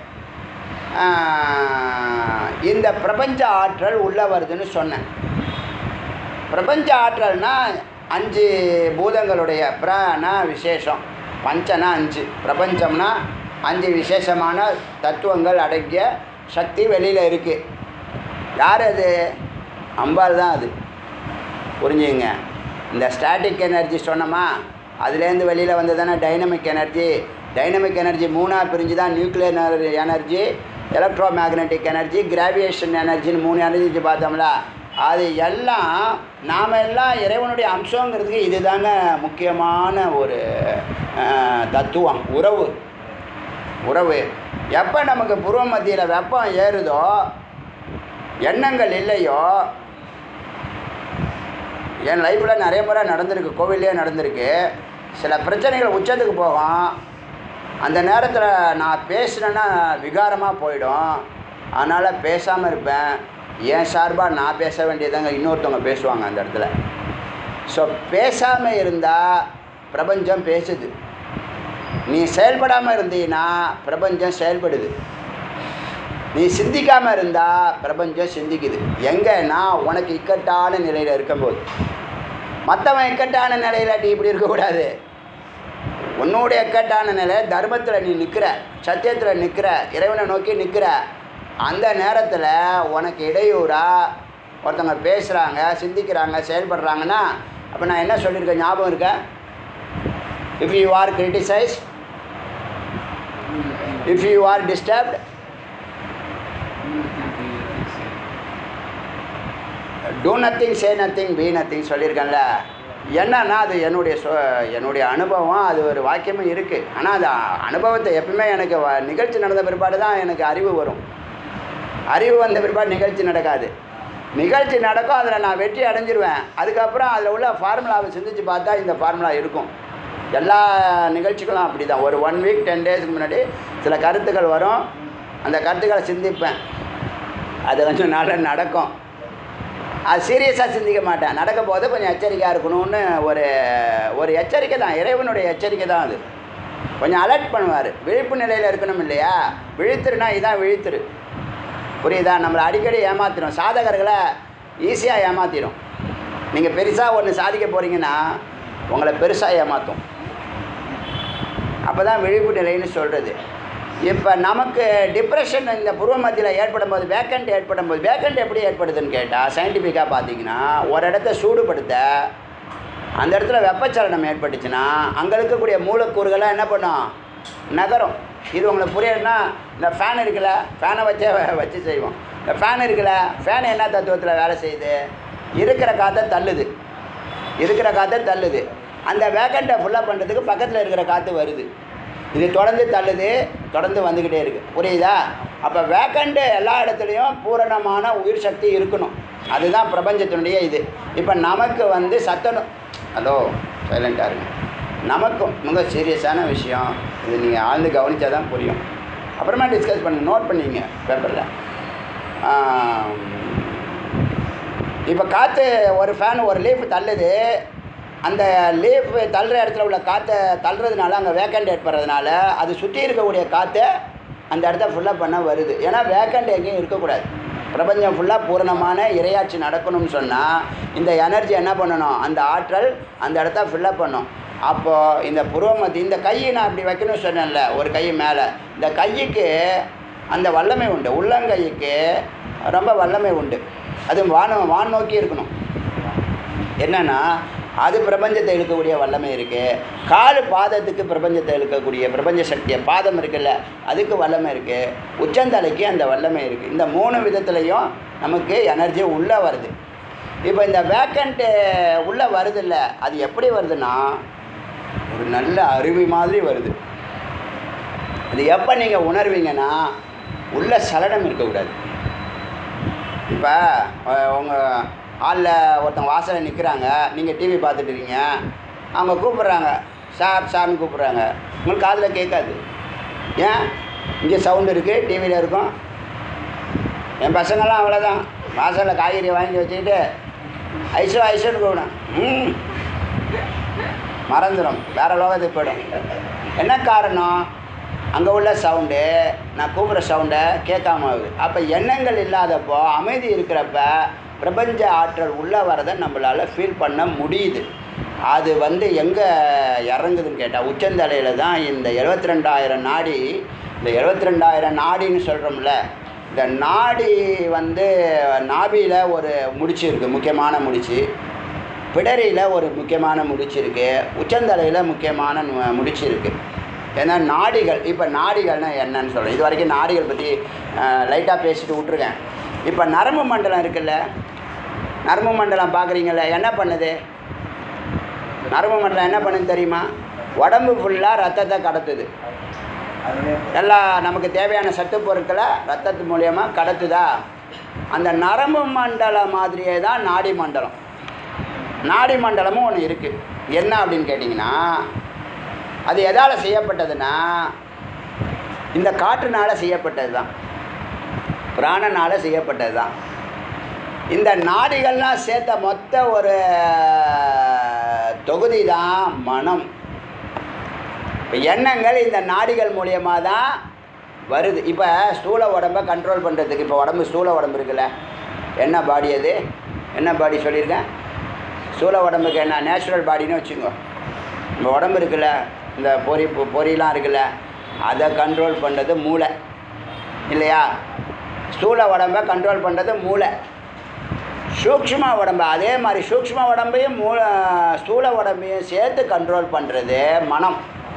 ஆஹ், இந்த பிரபஞ்ச ஆற்றல் உள்ளே வருதுன்னு சொன்னேன் பிரபஞ்ச ஆற்றல்னா அஞ்சு பூதங்களுடைய பிரனா விசேஷம் பஞ்சனா அஞ்சு பிரபஞ்சம்னா அஞ்சு விசேஷமான தத்துவங்கள் அடங்கிய சக்தி வெளியில் இருக்குது யார் அது அம்பாள் தான் அது புரிஞ்சுங்க இந்த ஸ்டாட்டிக் எனர்ஜி சொன்னோமா அதுலேருந்து வெளியில் வந்து தானே டைனமிக் எனர்ஜி டைனமிக் எனர்ஜி மூணாக பிரிஞ்சு தான் nuclear energy electromagnetic energy gravitation எனர்ஜின்னு மூணு எனர்ஜி பார்த்தோம்ல அது எல்லாம் நாம் எல்லாம் இறைவனுடைய அம்சங்கிறதுக்கு இதுதாங்க முக்கியமான ஒரு அஹ், தத்துவம் உறவு உறவு எப்போ நமக்கு புருவ மத்தியில் வெப்பம் ஏறுதோ எண்ணங்கள் இல்லையோ என் லைஃப்பில் நிறைய முறை நடந்திருக்கு கோவில்லே நடந்திருக்கு சில பிரச்சனைகள் உச்சத்துக்கு போகும் அந்த நேரத்தில் நான் பேசுனேன்னா விகாரமாக போயிடும் அதனால் பேசாமல் இருப்பேன் என் சார்பாக நான் பேச வேண்டியதாங்க இன்னொருத்தவங்க பேசுவாங்க அந்த இடத்துல ஸோ பேசாமல் இருந்தால் பிரபஞ்சம் பேசுது நீ செயல்படாமல் இருந்தீன்னா பிரபஞ்சம் செயல்படுது நீ சிந்திக்காமல் இருந்தால் பிரபஞ்சம் சிந்திக்குது எங்கன்னா உனக்கு இக்கட்டான நிலையில் இருக்கும்போது மற்றவன் இக்கட்டான நிலையில் நீ இப்படி இருக்கக்கூடாது உன்னுடைய இக்கட்டான நிலை தர்மத்தில் நீ நிற்கிற சத்தியத்தில் நிற்கிற இறைவனை நோக்கி நிற்கிற அந்த நேரத்தில் உனக்கு இடையூறாக ஒருத்தவங்க பேசுகிறாங்க சிந்திக்கிறாங்க செயல்படுறாங்கன்னா அப்போ நான் என்ன சொல்லியிருக்கேன் ஞாபகம் இருக்க if you are criticise if you are disturbed do nothing say nothing be nothing சொல்லியிருக்கேன்ல என்னன்னா அது என்னுடைய சொ என்னுடைய அனுபவம் அது ஒரு வாக்கியமும் இருக்குது ஆனால் அது அ- அனுபவத்தை எப்பவுமே எனக்கு வ- நிகழ்ச்சி நடந்த பிற்பாடு தான் எனக்கு அறிவு வரும் அறிவு வந்த பிற்பாடு நிகழ்ச்சி நடக்காது நிகழ்ச்சி நடக்கும் அதில் நான் வெற்றி அடைஞ்சிருவேன் அதுக்கப்புறம் அதில் உள்ள ஃபார்முலாவை சிந்திச்சு பார்த்தா இந்த ஃபார்முலா இருக்கும் எல்லா நிகழ்ச்சிகளும் அப்படி தான் ஒரு ஒன் வீக் டென் டேஸ்க்கு முன்னாடி சில கருத்துக்கள் வரும் அந்த கருத்துக்களை சிந்திப்பேன் அது கொஞ்சம் நாளில் நடக்கும் அது சீரியஸாக சிந்திக்க மாட்டேன் நடக்க போது கொஞ்சம் எச்சரிக்கையாக இருக்கணும்னு ஒரு ஒரு எச்சரிக்கை தான் இறைவனுடைய எச்சரிக்கை தான் அது கொஞ்சம் அலர்ட் பண்ணுவார் விழிப்பு நிலையில் இருக்கணும் இல்லையா விழித்திருனா இதான் விழித்திரு புரியுதா நம்மளை அடிக்கடி ஏமாத்திடும் சாதகர்களை ஈஸியாக ஏமாத்திடும் நீங்கள் பெருசாக ஒன்று சாதிக்க போகிறீங்கன்னா உங்களை பெருசாக ஏமாற்றும் அப்போ தான் விழிப்பு நிலைன்னு சொல்கிறது இப்போ நமக்கு டிப்ரெஷன் இந்த புருவ மத்தியில் ஏற்படும் போது வேக்கண்ட் ஏற்படும் போது வேக்கண்ட் எப்படி ஏற்படுதுன்னு கேட்டால் சயின்டிஃபிக்காக பார்த்தீங்கன்னா ஒரு இடத்த சூடுபடுத்த அந்த இடத்துல வெப்பச்சலனம் ஏற்பட்டுச்சுன்னா அங்கே இருக்கக்கூடிய மூலக்கூறுகள்லாம் என்ன பண்ணும் நகரும் இது உங்களுக்கு புரியணும்னா இந்த ஃபேன் இருக்குல்ல ஃபேனை வச்சே வ- வச்சு செய்வோம் இந்த ஃபேன் இருக்குல்ல ஃபேன் என்ன தத்துவத்தில் வேலை செய்யுது இருக்கிற காற்றை தள்ளுது இருக்கிற காற்றை தள்ளுது அந்த வேக்கண்ட்டை ஃபுல்லாக பண்ணுறதுக்கு பக்கத்தில் இருக்கிற காற்று வருது இது தொடர்ந்து தள்ளுது தொடர்ந்து வந்துக்கிட்டே இருக்குது புரியுதா அப்போ வேக்கண்ட்டு எல்லா இடத்துலையும் பூரணமான உயிர் சக்தி இருக்கணும் அதுதான் பிரபஞ்சத்தினுடைய இது இப்போ நமக்கு வந்து சத்தணும் ஹலோ சைலண்ட்டாக இருங்க நமக்கும் மிக சீரியஸான விஷயம் இது நீங்கள் ஆழ்ந்து கவனித்தா தான் புரியும் அப்புறமா டிஸ்கஸ் பண்ணி நோட் பண்ணிங்க பேப்பரில் இப்போ காற்று ஒரு ஃபேன் ஒரு லீஃப் தள்ளுது அந்த லீஃப் தள்ளுற இடத்துல உள்ள காற்றை தள்ளுறதுனால அங்கே வேக்கண்ட் ஏற்படுறதுனால அது சுற்றி இருக்கக்கூடிய காற்றை அந்த இடத்த ஃபுல்லாக பண்ண வருது ஏன்னா வேக்கண்ட் எங்கேயும் இருக்கக்கூடாது பிரபஞ்சம் ஃபுல்லாக பூரணமான இரையாட்சி நடக்கணும்னு சொன்னால் இந்த எனர்ஜி என்ன பண்ணணும் அந்த ஆற்றல் அந்த இடத்த ஃபில்லப் பண்ணும் அப்போது இந்த புருவமத்தி இந்த கையை நான் அப்படி வைக்கணும்னு சொன்னேன்ல ஒரு கை மேலே இந்த கைக்கு அந்த வல்லமை உண்டு உள்ளங்கைக்கு ரொம்ப வல்லமை உண்டு அது வானம் வான் நோக்கி இருக்கணும் என்னன்னா அது பிரபஞ்சத்தை இழுக்கக்கூடிய வல்லமை இருக்குது கால் பாதத்துக்கு பிரபஞ்சத்தை இழுக்கக்கூடிய பிரபஞ்ச சக்தியை பாதம் இருக்குல்ல அதுக்கு வல்லமை இருக்குது உச்சந்தலைக்கு அந்த வல்லமை இருக்குது இந்த மூணு விதத்துலேயும் நமக்கு எனர்ஜி உள்ளே வருது இப்போ இந்த வேக்கண்ட்டு உள்ளே வருதில்ல அது எப்படி வருதுன்னா ஒரு நல்ல அருவி மாதிரி வருது அது எப்போ நீங்கள் உணர்வீங்கன்னா உள்ள சலனம் இருக்கக்கூடாது இப்போ உங்கள் ஹாலில் ஒருத்தவங்க வாசலில் நிற்கிறாங்க நீங்கள் டிவி பார்த்துட்டு இருக்கீங்க அவங்க கூப்பிட்றாங்க சார் சார்னு கூப்பிட்றாங்க உங்களுக்கு காதில் கேட்காது ஏன் இங்கே சவுண்டு இருக்குது டிவியில் இருக்கும் என் பசங்கள்லாம் அவ்வளோதான் வாசலில் காய்கறி வாங்கி வச்சுக்கிட்டு ஐசோ ஐசோன்னு கூப்பிடும் ம் மறந்துடும் வேறு லோகத்துக்கு போயிடும் என்ன காரணம் அங்கே உள்ள சவுண்டு நான் கூப்பிட்ற சவுண்டை கேட்காம ஆகுது அப்போ எண்ணங்கள் இல்லாதப்போ அமைதி இருக்கிறப்ப பிரபஞ்ச ஆற்றல் உள்ளே வரதை நம்மளால் ஃபீல் பண்ண முடியுது அது வந்து எங்கே இறங்குதுன்னு கேட்டால் உச்சந்தலையில் தான் இந்த எழுபத்தி ரெண்டாயிரம் நாடி இந்த எழுபத்தி ரெண்டாயிரம் நாடின்னு சொல்கிறோம்ல இந்த நாடி வந்து நாபியில் ஒரு முடிச்சு இருக்குது முக்கியமான முடிச்சு பிடரியில் ஒரு முக்கியமான முடிச்சு இருக்குது உச்சந்தலையில் முக்கியமான நு- முடிச்சு இருக்குது ஏன்னா நாடிகள் இப்போ நாடிகள்னா என்னன்னு சொல்கிறேன் இது வரைக்கும் நாடிகள் பற்றி லைட்டாக பேசிட்டு விட்ருக்கேன் இப்போ நரம்பு மண்டலம் இருக்குல்ல நரம்பு மண்டலம் பார்க்குறீங்கள என்ன பண்ணுது நரம்பு மண்டலம் என்ன பண்ணுது தெரியுமா உடம்பு ஃபுல்லாக ரத்தத்தை கடத்துது எல்லா நமக்கு தேவையான சத்து பொருட்களை ரத்தத்து மூலயமா கடத்துதா அந்த நரம்பு மண்டலம் மாதிரியே தான் நாடி மண்டலம் நாடி மண்டலமும் ஒன்று இருக்குது என்ன அப்படின்னு கேட்டிங்கன்னா அது எதால் செய்யப்பட்டதுன்னா இந்த காற்றுனால செய்யப்பட்டது தான் பிராணனால் செய்யப்பட்டது தான் இந்த நாடிகள்லாம் சேர்த்த மொத்த ஒரு தொகுதி தான் மனம் இப்போ எண்ணங்கள் இந்த நாடிகள் மூலியமாக தான் வருது இப்போ ஸ்தூல உடம்பை கண்ட்ரோல் பண்ணுறதுக்கு இப்போ உடம்பு ஸ்தூல உடம்பு இருக்குல்ல என்ன பாடி அது என்ன பாடி சொல்லியிருக்கேன் ஸ்தூல உடம்புக்கு என்ன நேச்சுரல் பாடின்னு வச்சுக்கோ நம்ம உடம்பு இருக்குல்ல இந்த பொறி பொ- பொறியெலாம் இருக்குல்ல அதை கண்ட்ரோல் பண்ணுறது மூளை இல்லையா ஸ்தூல உடம்பை கண்ட்ரோல் பண்ணுறது மூளை சூக்ஷ்ம உடம்பு அதே மாதிரி சூக்ஷ்ம உடம்பையும் மூளை ஸ்தூல உடம்பையும் சேர்த்து கண்ட்ரோல் பண்ணுறது மனம்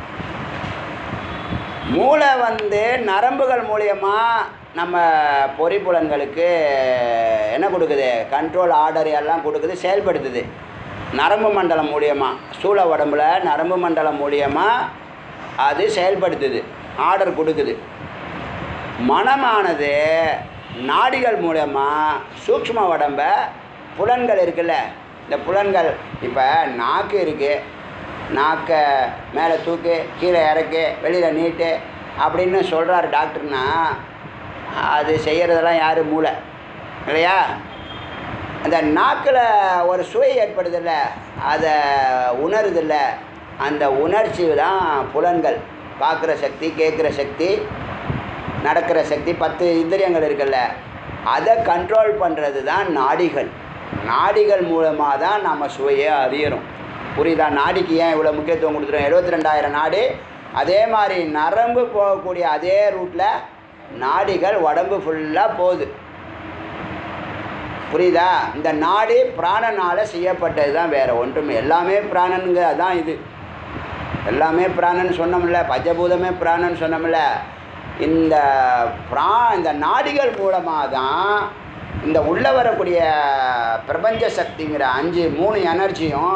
மூளை வந்து நரம்புகள் மூலியமா நம்ம பொறிப்புலன்களுக்கு என்ன கொடுக்குது கண்ட்ரோல் ஆர்டர் எல்லாம் கொடுக்குது செயல்படுத்துது நரம்பு மண்டலம் மூலியமாக ஸ்தூல உடம்புல நரம்பு மண்டலம் மூலியமாக அது செயல்படுத்துது ஆர்டர் கொடுக்குது மனமானது நாடிகள் மூலமாக சூக்ஷ்ம உடம்ப புலன்கள் இருக்குல்ல இந்த புலன்கள் இப்போ நாக்கு இருக்குது நாக்கை மேலே தூக்கு கீழே இறக்கு வெளியில் நீட்டு அப்படின்னு சொல்கிறாரு டாக்டர்னா அது செய்கிறதெல்லாம் யார் மூளை இல்லையா அந்த நாக்கில் ஒரு சுவை ஏற்படுதில்ல அதை உணருதில்ல அந்த உணர்ச்சி தான் புலன்கள் பார்க்குற சக்தி கேட்குற சக்தி நடக்கிற சக்தி பத்து இந்திரியங்கள் இருக்குல்ல அதை கண்ட்ரோல் பண்ணுறது தான் நாடிகள் நாடிகள் மூலமாக தான் நம்ம சுவையை அறியறோம் புரியுதா நாடிக்கு ஏன் இவ்வளோ முக்கியத்துவம் கொடுத்துருவோம் எழுபத்தி ரெண்டாயிரம் நாடி அதே மாதிரி நரம்பு போகக்கூடிய அதே ரூட்டில் நாடிகள் உடம்பு ஃபுல்லாக போகுது புரியுதா இந்த நாடி பிராணனால் செய்யப்பட்டது தான் வேறு ஒன்றும் எல்லாமே பிராணனுங்க அதான் இது எல்லாமே பிராணன் சொன்னோம்ல பஞ்சபூதமே பிராணன் சொன்னோம்ல இந்த பிரா இந்த நாடிகள் மூலமாக தான் இந்த உள்ளே வரக்கூடிய பிரபஞ்ச சக்திங்கிற அஞ்சு மூணு எனர்ஜியும்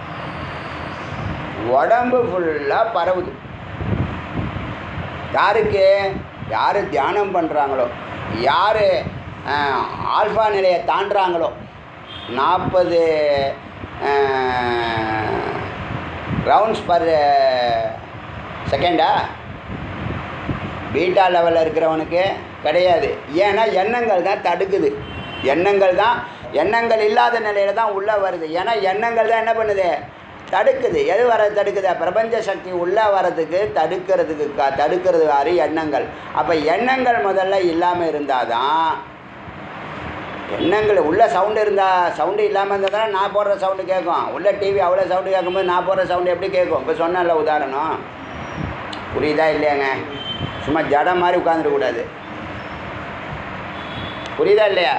உடம்பு ஃபுல்லாக பரவுது யாருக்கு யார் தியானம் பண்ணுறாங்களோ யார் ஆல்ஃபா நிலையை தாண்டுறாங்களோ நாற்பது ரவுண்ட்ஸ் பர் செகண்டா பீட்டா லெவலில் இருக்கிறவனுக்கு கிடையாது ஏன்னா எண்ணங்கள் தான் தடுக்குது எண்ணங்கள் தான் எண்ணங்கள் இல்லாத நிலையில தான் உள்ளே வருது ஏன்னா எண்ணங்கள் தான் என்ன பண்ணுது தடுக்குது எது வர தடுக்குது பிரபஞ்ச சக்தி உள்ளே வர்றதுக்கு தடுக்கிறதுக்கு க தடுக்கிறது யாரு எண்ணங்கள் அப்போ எண்ணங்கள் முதல்ல இல்லாமல் இருந்தால் தான் எண்ணங்கள் உள்ள சவுண்டு இருந்தால் சவுண்டு இல்லாமல் இருந்தால் தானே நான் போடுற சவுண்டு கேட்கும் உள்ள டிவி அவ்வளோ சவுண்டு கேட்கும்போது நான் போடுற சவுண்டு எப்படி கேட்கும் இப்போ சொன்னேன்ல உதாரணம் புரியுதா இல்லையாங்க சும்மா ஜடம் மாதிரி உட்காந்துடக்கூடாது புரியுதா இல்லையா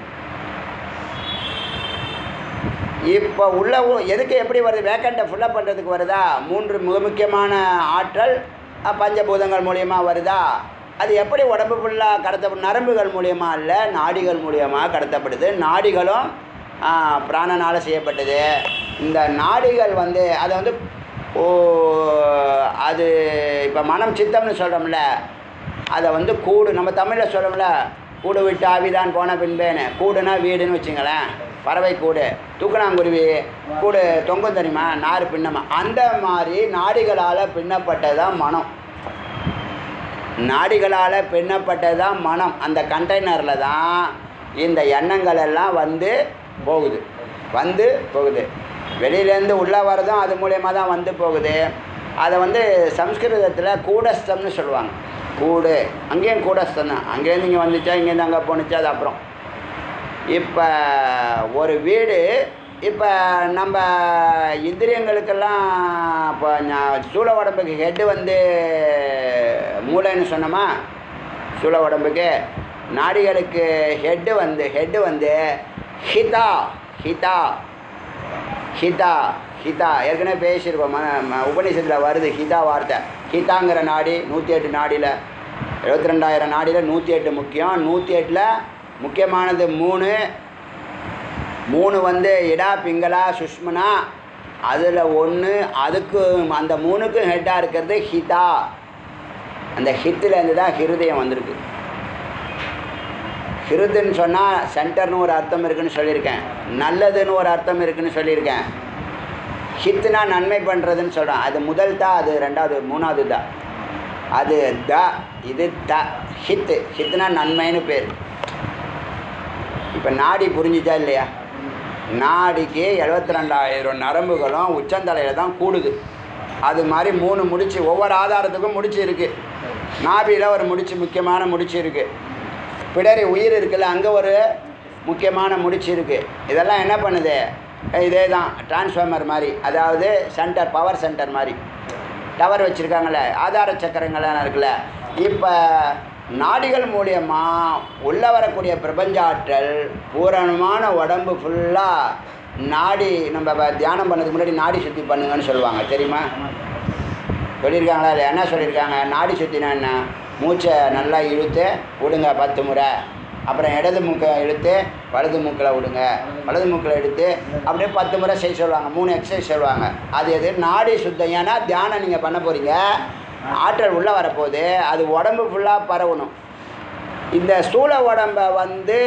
இப்போ உள்ள உ- எதுக்கு எப்படி வருது வேக்கண்ட்டை ஃபுல்லப் பண்ணுறதுக்கு வருதா மூன்று மிக முக்கியமான ஆற்றல் அஹ், பஞ்சபூதங்கள் மூலியமாக வருதா அது எப்படி உடம்பு ஃபுல்லாக கடத்த நரம்புகள் மூலியமாக அல்ல நாடிகள் மூலியமாக கடத்தப்படுது நாடிகளும் பிராணனால் செய்யப்பட்டது இந்த நாடிகள் வந்து அதை வந்து ஓ அது இப்போ மனம் சித்தம்னு சொல்கிறோம்ல அதை வந்து கூடு நம்ம தமிழில் சொல்லணும்ல கூடு விட்டு ஆவிதான் போன பின்பேன்னு கூடுனா வீடுன்னு வச்சுங்களேன் பறவை கூடு தூக்கணாங்குருவி கூடு தொங்கும் தெரியுமா நாறு பின்னமா அந்த மாதிரி நாடிகளால் பின்னப்பட்டது தான் மனம் நாடிகளால் பின்னப்பட்டது தான் மனம் அந்த கண்டெய்னரில் தான் இந்த எண்ணங்கள் எல்லாம் வந்து போகுது வந்து போகுது வெளியிலேருந்து உள்ளே வரதும் அது மூலயமா தான் வந்து போகுது அதை வந்து சம்ஸ்கிருதத்தில் கூடஸ்தம்னு சொல்லுவாங்க கூடு அங்கேயும் கூடஸ்தம் தான் அங்கேருந்து இங்கே வந்துச்சா இங்கேருந்து அங்கே போணுச்சா அது அப்புறம் இப்போ ஒரு வீடு இப்போ நம்ம இந்திரியங்களுக்கெல்லாம் இப்போ நான் சூழ உடம்புக்கு ஹெட்டு வந்து மூளைன்னு சொன்னோமா சூழ உடம்புக்கு நாடிகளுக்கு ஹெட்டு வந்து ஹெட்டு வந்து ஹிதா ஹிதா ஹிதா ஹிதா ஏற்கனவே பேசியிருக்கோம் ம- ம- உபநிஷத்தில் வருது ஹிதா வார்த்தை ஹிதாங்கிற நாடி நூற்றி எட்டு நாடியில் எழுபத்தி ரெண்டாயிரம் நாடியில் நூற்றி எட்டு முக்கியம் நூற்றி எட்டில் முக்கியமானது மூணு மூணு வந்து இடா பிங்களா சுஷ்மனா அதில் ஒன்று அதுக்கு அந்த மூணுக்கும் ஹெட்டாக இருக்கிறது ஹிதா அந்த ஹித்துலேருந்து தான் ஹிருதயம் வந்திருக்கு ஹிருதுன்னு சொன்னால் சென்டர்னு ஒரு அர்த்தம் இருக்குன்னு சொல்லியிருக்கேன் நல்லதுன்னு ஒரு அர்த்தம் இருக்குன்னு சொல்லியிருக்கேன் ஹித்துனா நன்மை பண்ணுறதுன்னு சொல்கிறேன் அது முதல் தா அது ரெண்டாவது மூணாவது தா அது த இது த ஹித்து ஹித்துனா நன்மைன்னு பேர் இப்போ நாடி புரிஞ்சுச்சா இல்லையா நாடிக்கு எழுபத்தி ரெண்டாயிரம் நரம்புகளும் உச்சந்தலையில் தான் கூடுது அது மாதிரி மூணு முடிச்சு ஒவ்வொரு ஆதாரத்துக்கும் முடிச்சு இருக்குது நாபியில் ஒரு முடிச்சு முக்கியமான முடிச்சு இருக்குது பிடரி உயிர் இருக்குல்ல அங்கே ஒரு முக்கியமான முடிச்சு இருக்குது இதெல்லாம் என்ன பண்ணுது இதே தான் டிரான்ஸ்ஃபார்மர் மாதிரி அதாவது சென்டர் பவர் சென்டர் மாதிரி டவர் வச்சுருக்காங்களே ஆதார சக்கரங்கள்லாம் இருக்குல்ல இப்போ நாடிகள் மூலியமாக உள்ளே வரக்கூடிய பிரபஞ்ச ஆற்றல் பூரணமான உடம்பு ஃபுல்லாக நாடி நம்ம வ- தியானம் பண்ணதுக்கு முன்னாடி நாடி சுத்தி பண்ணுங்கன்னு சொல்லுவாங்க தெரியுமா சொல்லியிருக்காங்களா இல்லை என்ன சொல்லியிருக்காங்க நாடி சுத்தினா என்ன மூச்சை நல்லா இழுத்து விடுங்க பத்து முறை அப்புறம் இடது மூக்கை இழுத்து வலது மூக்கில் விடுங்க வலது மூக்கில் எடுத்து அப்படியே பத்து முறை செய்ய சொல்லுவாங்க மூணு எக்ஸசைஸ் சொல்லுவாங்க அது எது நாடி சுத்தம் ஏன்னா தியானம் நீங்கள் பண்ண போகிறீங்க ஆற்றல் உள்ளே வரப்போகுது அது உடம்பு ஃபுல்லாக பரவணும் இந்த ஸ்தூல உடம்பை வந்து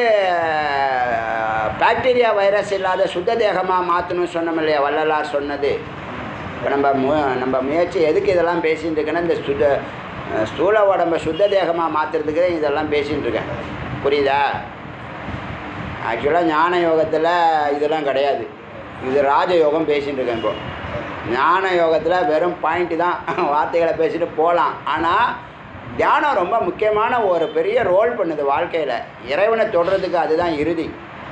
பாக்டீரியா வைரஸ் இல்லாத சுத்த தேகமாக மாற்றணும்னு சொன்னோம் இல்லையா வள்ளலார் சொன்னது இப்போ நம்ம மு நம்ம முயற்சி எதுக்கு இதெல்லாம் பேசிகிட்டு இருக்கேன்னா இந்த சுத்த அஹ், ஸ்தூல உடம்பை சுத்த தேகமாக மாற்றுறதுக்கு தான் இதெல்லாம் பேசிகிட்டு இருக்கேன் புரியுதா ஆக்சுவலாக ஞான யோகத்தில் இதெல்லாம் கிடையாது இது ராஜயோகம் பேசிகிட்டு இருக்கேன் இப்போ ஞான யோகத்தில் வெறும் பாயிண்ட்டு தான் வார்த்தைகளை பேசிட்டு போகலாம் ஆனால் தியானம் ரொம்ப முக்கியமான ஒரு பெரிய ரோல் பண்ணுது வாழ்க்கையில் இறைவனை தொடுறதுக்கு அதுதான் இறுதி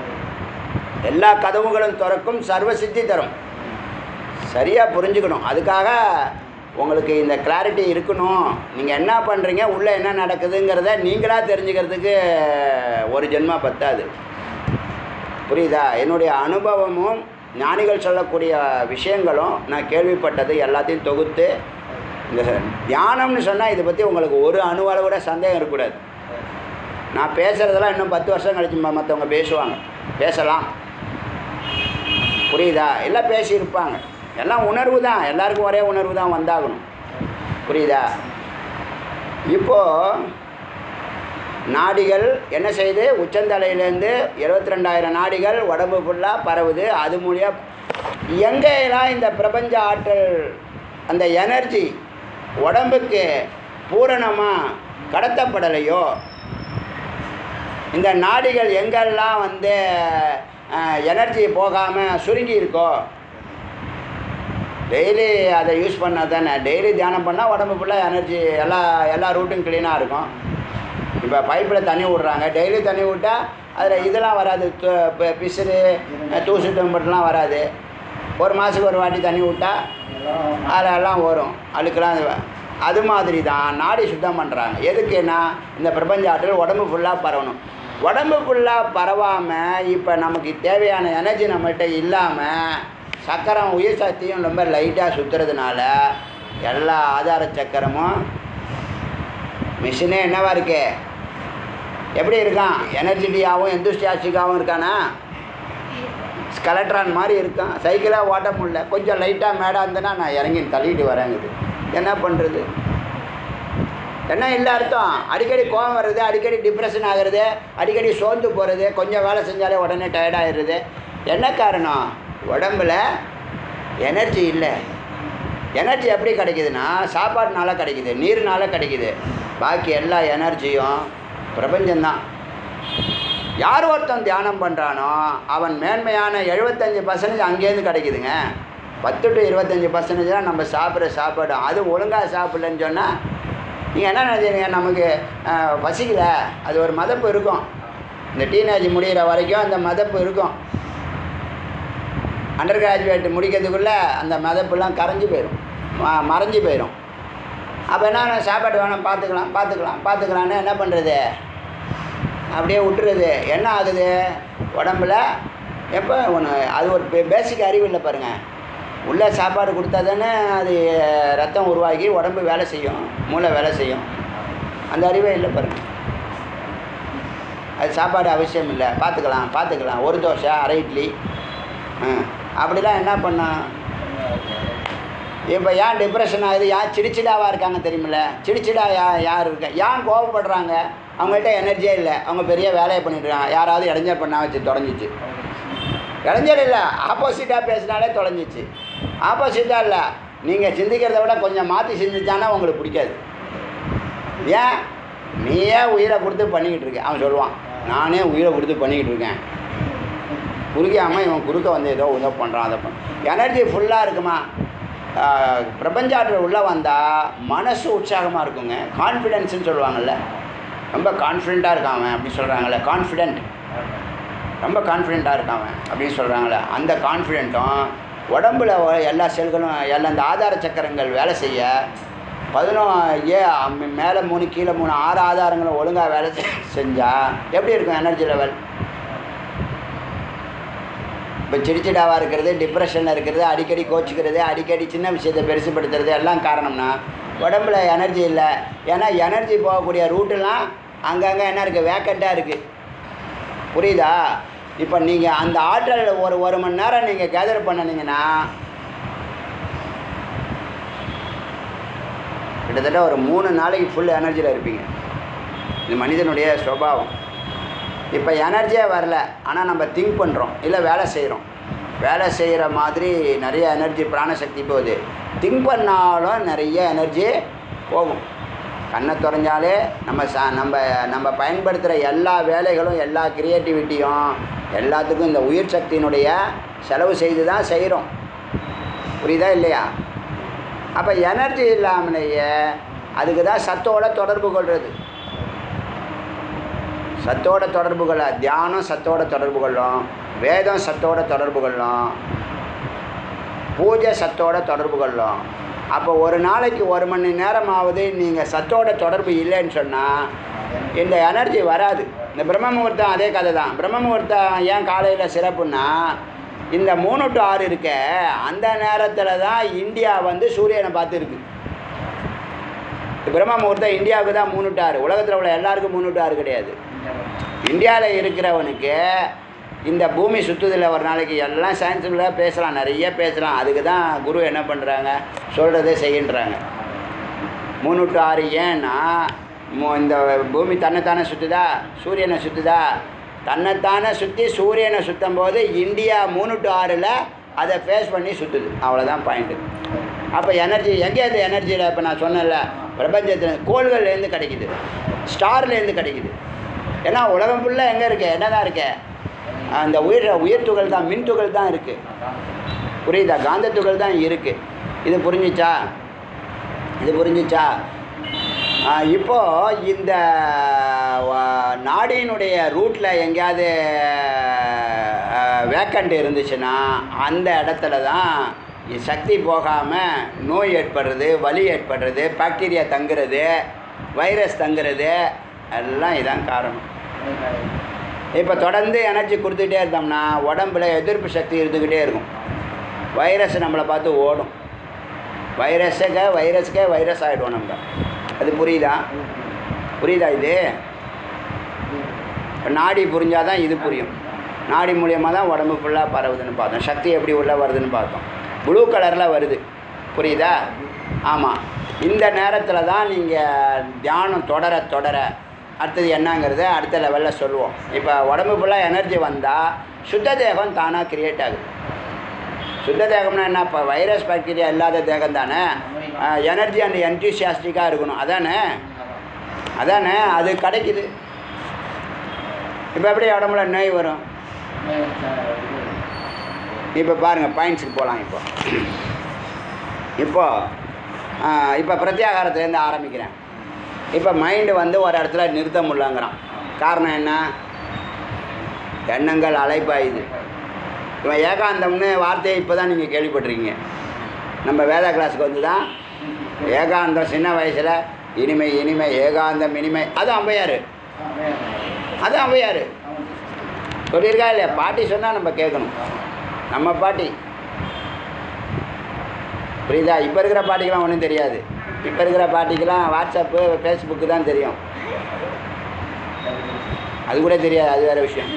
எல்லா கதவுகளும் திறக்கும் சர்வ சித்தி தரும் சரியாக புரிஞ்சுக்கணும் அதுக்காக உங்களுக்கு இந்த கிளாரிட்டி இருக்கணும் நீங்கள் என்ன பண்ணுறீங்க உள்ளே என்ன நடக்குதுங்கிறத நீங்களாக தெரிஞ்சுக்கிறதுக்கு ஒரு ஜென்மா பத்தாது புரியுதா என்னுடைய அனுபவமும் ஞானிகள் சொல்லக்கூடிய விஷயங்களும் நான் கேள்விப்பட்டது எல்லாத்தையும் தொகுத்து இந்த தியானம்னு சொன்னால் இதை பற்றி உங்களுக்கு ஒரு அணுவளவு கூட சந்தேகம் இருக்கக்கூடாது நான் பேசுகிறதெல்லாம் இன்னும் பத்து வருஷம் கழிச்சு ம- மற்றவங்க பேசுவாங்க பேசலாம் புரியுதா எல்லாம் பேசியிருப்பாங்க எல்லாம் உணர்வு தான் எல்லாருக்கும் ஒரே உணர்வு தான் வந்தாகணும் புரியுதா இப்போது நாடிகள் என்ன செய்யுது உச்சந்தலையிலேருந்து இருபத்தி ரெண்டாயிரம் நாடிகள் உடம்பு ஃபுல்லாக பரவுது அது மூலியம் எங்கெல்லாம் இந்த பிரபஞ்ச ஆற்றல் அந்த எனர்ஜி உடம்புக்கு பூரணமாக கடத்தப்படலையோ இந்த நாடிகள் எங்கெல்லாம் வந்து எனர்ஜி போகாமல் சுருங்கி இருக்கோ டெய்லி அதை யூஸ் பண்ணால் தானே டெய்லி தியானம் பண்ணால் உடம்பு ஃபுல்லாக எனர்ஜி எல்லா எல்லா ரூட்டும் க்ளீனாக இருக்கும் இப்போ பைப்பில் தண்ணி விட்றாங்க டெய்லி தண்ணி விட்டால் அதில் இதெல்லாம் வராது து- பி- பிசுறு தூசு தும்பட்டுலாம் வராது ஒரு மாதத்துக்கு ஒரு வாட்டி தண்ணி விட்டா அதில் எல்லாம் வரும் அழுக்கெல்லாம் இது வ- அது மாதிரி தான் நாடி சுத்தம் பண்ணுறாங்க எதுக்குன்னா இந்த பிரபஞ்ச ஆற்றல் உடம்பு ஃபுல்லாக பரவணும் உடம்பு ஃபுல்லாக பரவாமல் இப்போ நமக்கு தேவையான எனர்ஜி நம்மகிட்ட இல்லாமல் சக்கரம் உயிர் சக்தியும் ரொம்ப லைட்டாக சுற்றுறதுனால எல்லா ஆதார சக்கரமும் மிஷினே என்னவா இருக்கு எப்படி இருக்கான் எனர்ஜெட்டிக்காகவும் எந்தூஸ்டியாஸ்டிக்காகவும் இருக்கானா ஸ்கெலட்ரான் மாதிரி இருக்கான் சைக்கிளாக ஓட்ட முடியல கொஞ்சம் லைட்டாக மேடாக இருந்தேன்னா நான் இறங்கி தள்ளிட்டு வரேங்குது என்ன பண்ணுறது என்ன இல்லை அர்த்தம் அடிக்கடி கோவம் வர்றது அடிக்கடி டிப்ரெஷன் ஆகிறது அடிக்கடி சோர்ந்து போகிறது கொஞ்சம் வேலை செஞ்சாலே உடனே டயர்ட் ஆயிடுறது என்ன காரணம் உடம்புல எனர்ஜி இல்லை எனர்ஜி எப்படி கிடைக்குதுன்னா சாப்பாடுனால கிடைக்குது நீர்னால கிடைக்குது பாக்கி எல்லா எனர்ஜியும் பிரபஞ்சம்தான் யார் ஒருத்தன் தியானம் பண்ணுறானோ அவன் மேன்மையான எழுபத்தஞ்சி பர்சன்டேஜ் அங்கேருந்து கிடைக்குதுங்க பத்து டு இருபத்தஞ்சி பர்சன்டேஜ் தான் நம்ம சாப்பிட்ற சாப்பாடு அது ஒழுங்காக சாப்பிடலன்னு சொன்னால் நீங்கள் என்ன நினைக்கிறீங்க நமக்கு அஹ், பசிக்கல அது ஒரு மதப்பு இருக்கும் இந்த டீனேஜ் முடிகிற வரைக்கும் அந்த மதப்பு இருக்கும் அண்டர் கிராஜுவேட் முடிக்கிறதுக்குள்ளே அந்த மதப்புலாம் கரைஞ்சி போயிடும் ம- மறைஞ்சு போயிடும் அப்போ என்ன சாப்பாடு வேணும் பார்த்துக்கலாம் பார்த்துக்கலாம் பார்த்துக்கலான்னு என்ன பண்ணுறது அப்படியே விட்டுறது என்ன ஆகுது உடம்புல எப்போ ஒன்று அது ஒரு பேசிக் அறிவு இல்லை பாருங்கள் உள்ளே சாப்பாடு கொடுத்தா தானே அது ரத்தம் உருவாகி உடம்பு வேலை செய்யும் மூளை வேலை செய்யும் அந்த அறிவே இல்லை பாருங்கள் அது சாப்பாடு அவசியம் இல்லை பார்த்துக்கலாம் பார்த்துக்கலாம் ஒரு தோசை அரை இட்லி ஆ அப்படிலாம் என்ன பண்ணான் இப்போ ஏன் டிப்ரெஷன் ஆகுது யார் சிடிச்சிடாவாக இருக்காங்க தெரியுமில்ல சிடிச்சிடா யா யார் இருக்கா ஏன் கோவப்படுறாங்க அவங்கள்ட்ட எனர்ஜியே இல்லை அவங்க பெரிய வேலையை பண்ணிட்டு இருக்காங்க யாராவது இடைஞ்சல் பண்ணா வச்சு தொலைஞ்சிச்சு இடைஞ்சல் இல்லை ஆப்போசிட்டாக பேசினாலே தொலைஞ்சிச்சு ஆப்போசிட்டாக இல்லை நீங்கள் சிந்திக்கிறத விட கொஞ்சம் மாற்றி சிந்திச்சானா உங்களுக்கு பிடிக்காது ஏன் நீயே உயிரை கொடுத்து பண்ணிக்கிட்டு இருக்க அவன் சொல்லுவான் நானே உயிரை கொடுத்து பண்ணிக்கிட்டு இருக்கேன் குறுக்காமல் இவன் குறுக்க வந்து ஏதோ உதவ பண்ணுறான் அதை பண்ண எனர்ஜி ஃபுல்லாக இருக்குமா ஆஹ் பிரபஞ்ச ஆற்றல் உள்ளே வந்தால் மனசு உற்சாகமாக இருக்குங்க கான்ஃபிடென்ஸ்னு சொல்லுவாங்கல்ல ரொம்ப கான்ஃபிடெண்ட்டாக இருக்கான் அவன் அப்படி சொல்கிறாங்கல்ல கான்ஃபிடென்ட் ரொம்ப கான்ஃபிடெண்ட்டாக இருக்கான் அவன் அப்படின்னு சொல்கிறாங்களே அந்த கான்ஃபிடென்ட்டும் உடம்புல வ- எல்லா செல்களும் எல்லா இந்த ஆதார சக்கரங்கள் வேலை செய்ய பதினோ ஏ அம்- மேலே மூணு கீழே மூணு ஆறு ஆதாரங்களும் ஒழுங்காக வேலை செஞ்சால் எப்படி இருக்கும் எனர்ஜி லெவல் இப்போ சிடிச்சிடாவாக இருக்கிறது டிப்ரெஷனில் இருக்கிறது அடிக்கடி கோச்சிக்கிறது அடிக்கடி சின்ன விஷயத்தை பெருசுப்படுத்துறது எல்லாம் காரணம்னா உடம்புல எனர்ஜி இல்லை ஏன்னா எனர்ஜி போகக்கூடிய ரூட்டெல்லாம் அங்கங்கே என்ன இருக்குது வேக்கண்ட்டாக இருக்குது புரியுதா இப்போ நீங்கள் அந்த ஆற்றல் ஒரு ஒரு மணி நேரம் நீங்கள் கேதர் பண்ணினீங்கன்னா கிட்டத்தட்ட ஒரு மூணு நாளைக்கு ஃபுல் எனர்ஜியில் இருப்பீங்க இது மனிதனுடைய சுபாவம் இப்போ எனர்ஜியே வரல ஆனால் நம்ம திங்க் பண்ணுறோம் இல்லை வேலை செய்கிறோம் வேலை செய்கிற மாதிரி நிறைய எனர்ஜி பிராணசக்தி போகுது திங்க் பண்ணாலும் நிறைய எனர்ஜி போகும் கண்ணை திறந்தாலே நம்ம ச நம்ம நம்ம பயன்படுத்துகிற எல்லா வேலைகளும் எல்லா க்ரியேட்டிவிட்டியும் எல்லாத்துக்கும் இந்த உயிர் சக்தியினுடைய செலவு செய்து தான் செய்கிறோம் புரியுதா இல்லையா அப்போ எனர்ஜி இல்லாமலேயே அதுக்கு தான் சத்தோட தொடர்பு கொள்வது சத்தோட தொடர்பு கொள்ள தியானம் சத்தோட தொடர்பு கொள்ளும் வேதம் சத்தோட தொடர்பு கொள்ளும் பூஜை சத்தோட தொடர்பு கொள்ளும் அப்போ ஒரு நாளைக்கு ஒரு மணி நேரமாவது நீங்கள் சத்தோட தொடர்பு இல்லைன்னு சொன்னால் இந்த எனர்ஜி வராது இந்த பிரம்ம முகூர்த்தம் அதே கதை தான் பிரம்ம முகூர்த்தம் ஏன் காலையில் சிறப்புன்னா இந்த மூணு டு ஆறு இருக்க அந்த நேரத்தில் தான் இந்தியா வந்து சூரியனை பார்த்து இருக்கு பிரம்ம முகூர்த்தம் இந்தியாவுக்கு தான் மூணு டு ஆறு உலகத்தில் உள்ள எல்லாருக்கும் மூணு டு ஆறு கிடையாது இந்தியாவில் இருக்கிறவனுக்கு இந்த பூமி சுற்றுதில் ஒரு நாளைக்கு எல்லாம் சயின்ஸில் பேசலாம் நிறைய பேசலாம் அதுக்கு தான் குரு என்ன பண்ணுறாங்க சொல்கிறதே செய்கின்றாங்க மூணு டு ஆறு ஏன்னா மு- இந்த பூமி தன்னைத்தானே சுற்றுதா சூரியனை சுற்றுதா தன்னைத்தானே சுற்றி சூரியனை சுற்றும் போது இந்தியா மூணு டு ஆறில் அதை ஃபேஸ் பண்ணி சுற்றுது அவ்வளோதான் பாயிண்ட்டு அப்போ எனர்ஜி எங்கேருந்து எனர்ஜியில் இப்போ நான் சொன்னேன்ல பிரபஞ்சத்தில் கோள்கள்லேருந்து கிடைக்குது ஸ்டார்லேருந்து கிடைக்குது ஏன்னா உலகம் ஃபுல்லாக எங்கே இருக்கு என்ன தான் இருக்கு அந்த உயிர் உயிர் துகள் தான் மின் துகள் தான் இருக்குது புரியுதா காந்த துகள் தான் இருக்குது இது புரிஞ்சுச்சா இது புரிஞ்சுச்சா ஆ, இப்போ இந்த வ- நாடியினுடைய ரூட்டில் எங்கேயாவது வேக்கண்ட் இருந்துச்சுன்னா அந்த இடத்துல தான் இ- சக்தி போகாமல் நோய் ஏற்படுறது வலி ஏற்படுறது பாக்டீரியா தங்குறது வைரஸ் தங்குறது எல்லாம் இதான் காரணம் இப்போ தொடர்ந்து எனர்ஜி கொடுத்துக்கிட்டே இருந்தோம்னா உடம்புல எதிர்ப்பு சக்தி இருந்துக்கிட்டே இருக்கும் வைரஸ் நம்மளை பார்த்து ஓடும் வைரஸுக்கு வைரஸுக்கே வைரஸ் ஆகிடுவோம் நம்ம அது புரியுதா புரியுதா இது இப்ப நாடி புரிஞ்சால் தான் இது புரியும் நாடி மூலியமாக தான் உடம்பு ஃபுல்லாக பரவுதுன்னு பார்த்தோம் சக்தி எப்படி உள்ளே வருதுன்னு பார்த்தோம் ப்ளூ கலரில் வருது புரியுதா ஆமாம் இந்த நேரத்தில் தான் நீங்கள் தியானம் தொடர தொடர அடுத்தது என்னங்கிறத அடுத்த லெவலில் சொல்லுவோம் இப்போ உடம்பு ஃபுல்லாக எனர்ஜி வந்தால் சுத்த தேகம் தானாக கிரியேட் ஆகுது சுத்த தேகம்னா என்ன இப்போ வைரஸ் பாக்டீரியா இல்லாத தேகம் தானே எனர்ஜி அண்ட் என்டிசியாஸ்டிக்காக இருக்கணும் அதானே அதானே அது கிடைக்குது இப்போ எப்படி உடம்புல நோய் வரும் இப்போ பாருங்கள் பாயிண்ட்ஸுக்கு போகலாம் இப்போ இப்போ இப்போ பிரத்யாகாரத்துலேருந்து ஆரம்பிக்கிறேன் இப்போ மைண்டு வந்து ஒரு இடத்துல நிறுத்த முடியலங்கிறான் காரணம் என்ன எண்ணங்கள் அலைப்பாயுது இவன் ஏகாந்தம்னு வார்த்தையை இப்போ தான் நீங்கள் கேள்விப்பட்டிருக்கீங்க நம்ம வேத கிளாஸுக்கு வந்து தான் ஏகாந்தம் சின்ன வயசில் இனிமை இனிமை ஏகாந்தம் இனிமை அது ஔவையார் அது ஔவையார் சொல்லியிருக்கா இல்லையா பாட்டி சொன்னால் நம்ம கேட்கணும் நம்ம பாட்டி புரியுதா இப்போ இருக்கிற பாட்டிக்கெலாம் ஒன்றும் தெரியாது இப்போ இருக்கிற பாட்டிக்கெலாம் வாட்ஸ்அப்பு ஃபேஸ்புக்கு தான் தெரியும் அது கூட தெரியாது அது வேறு விஷயம்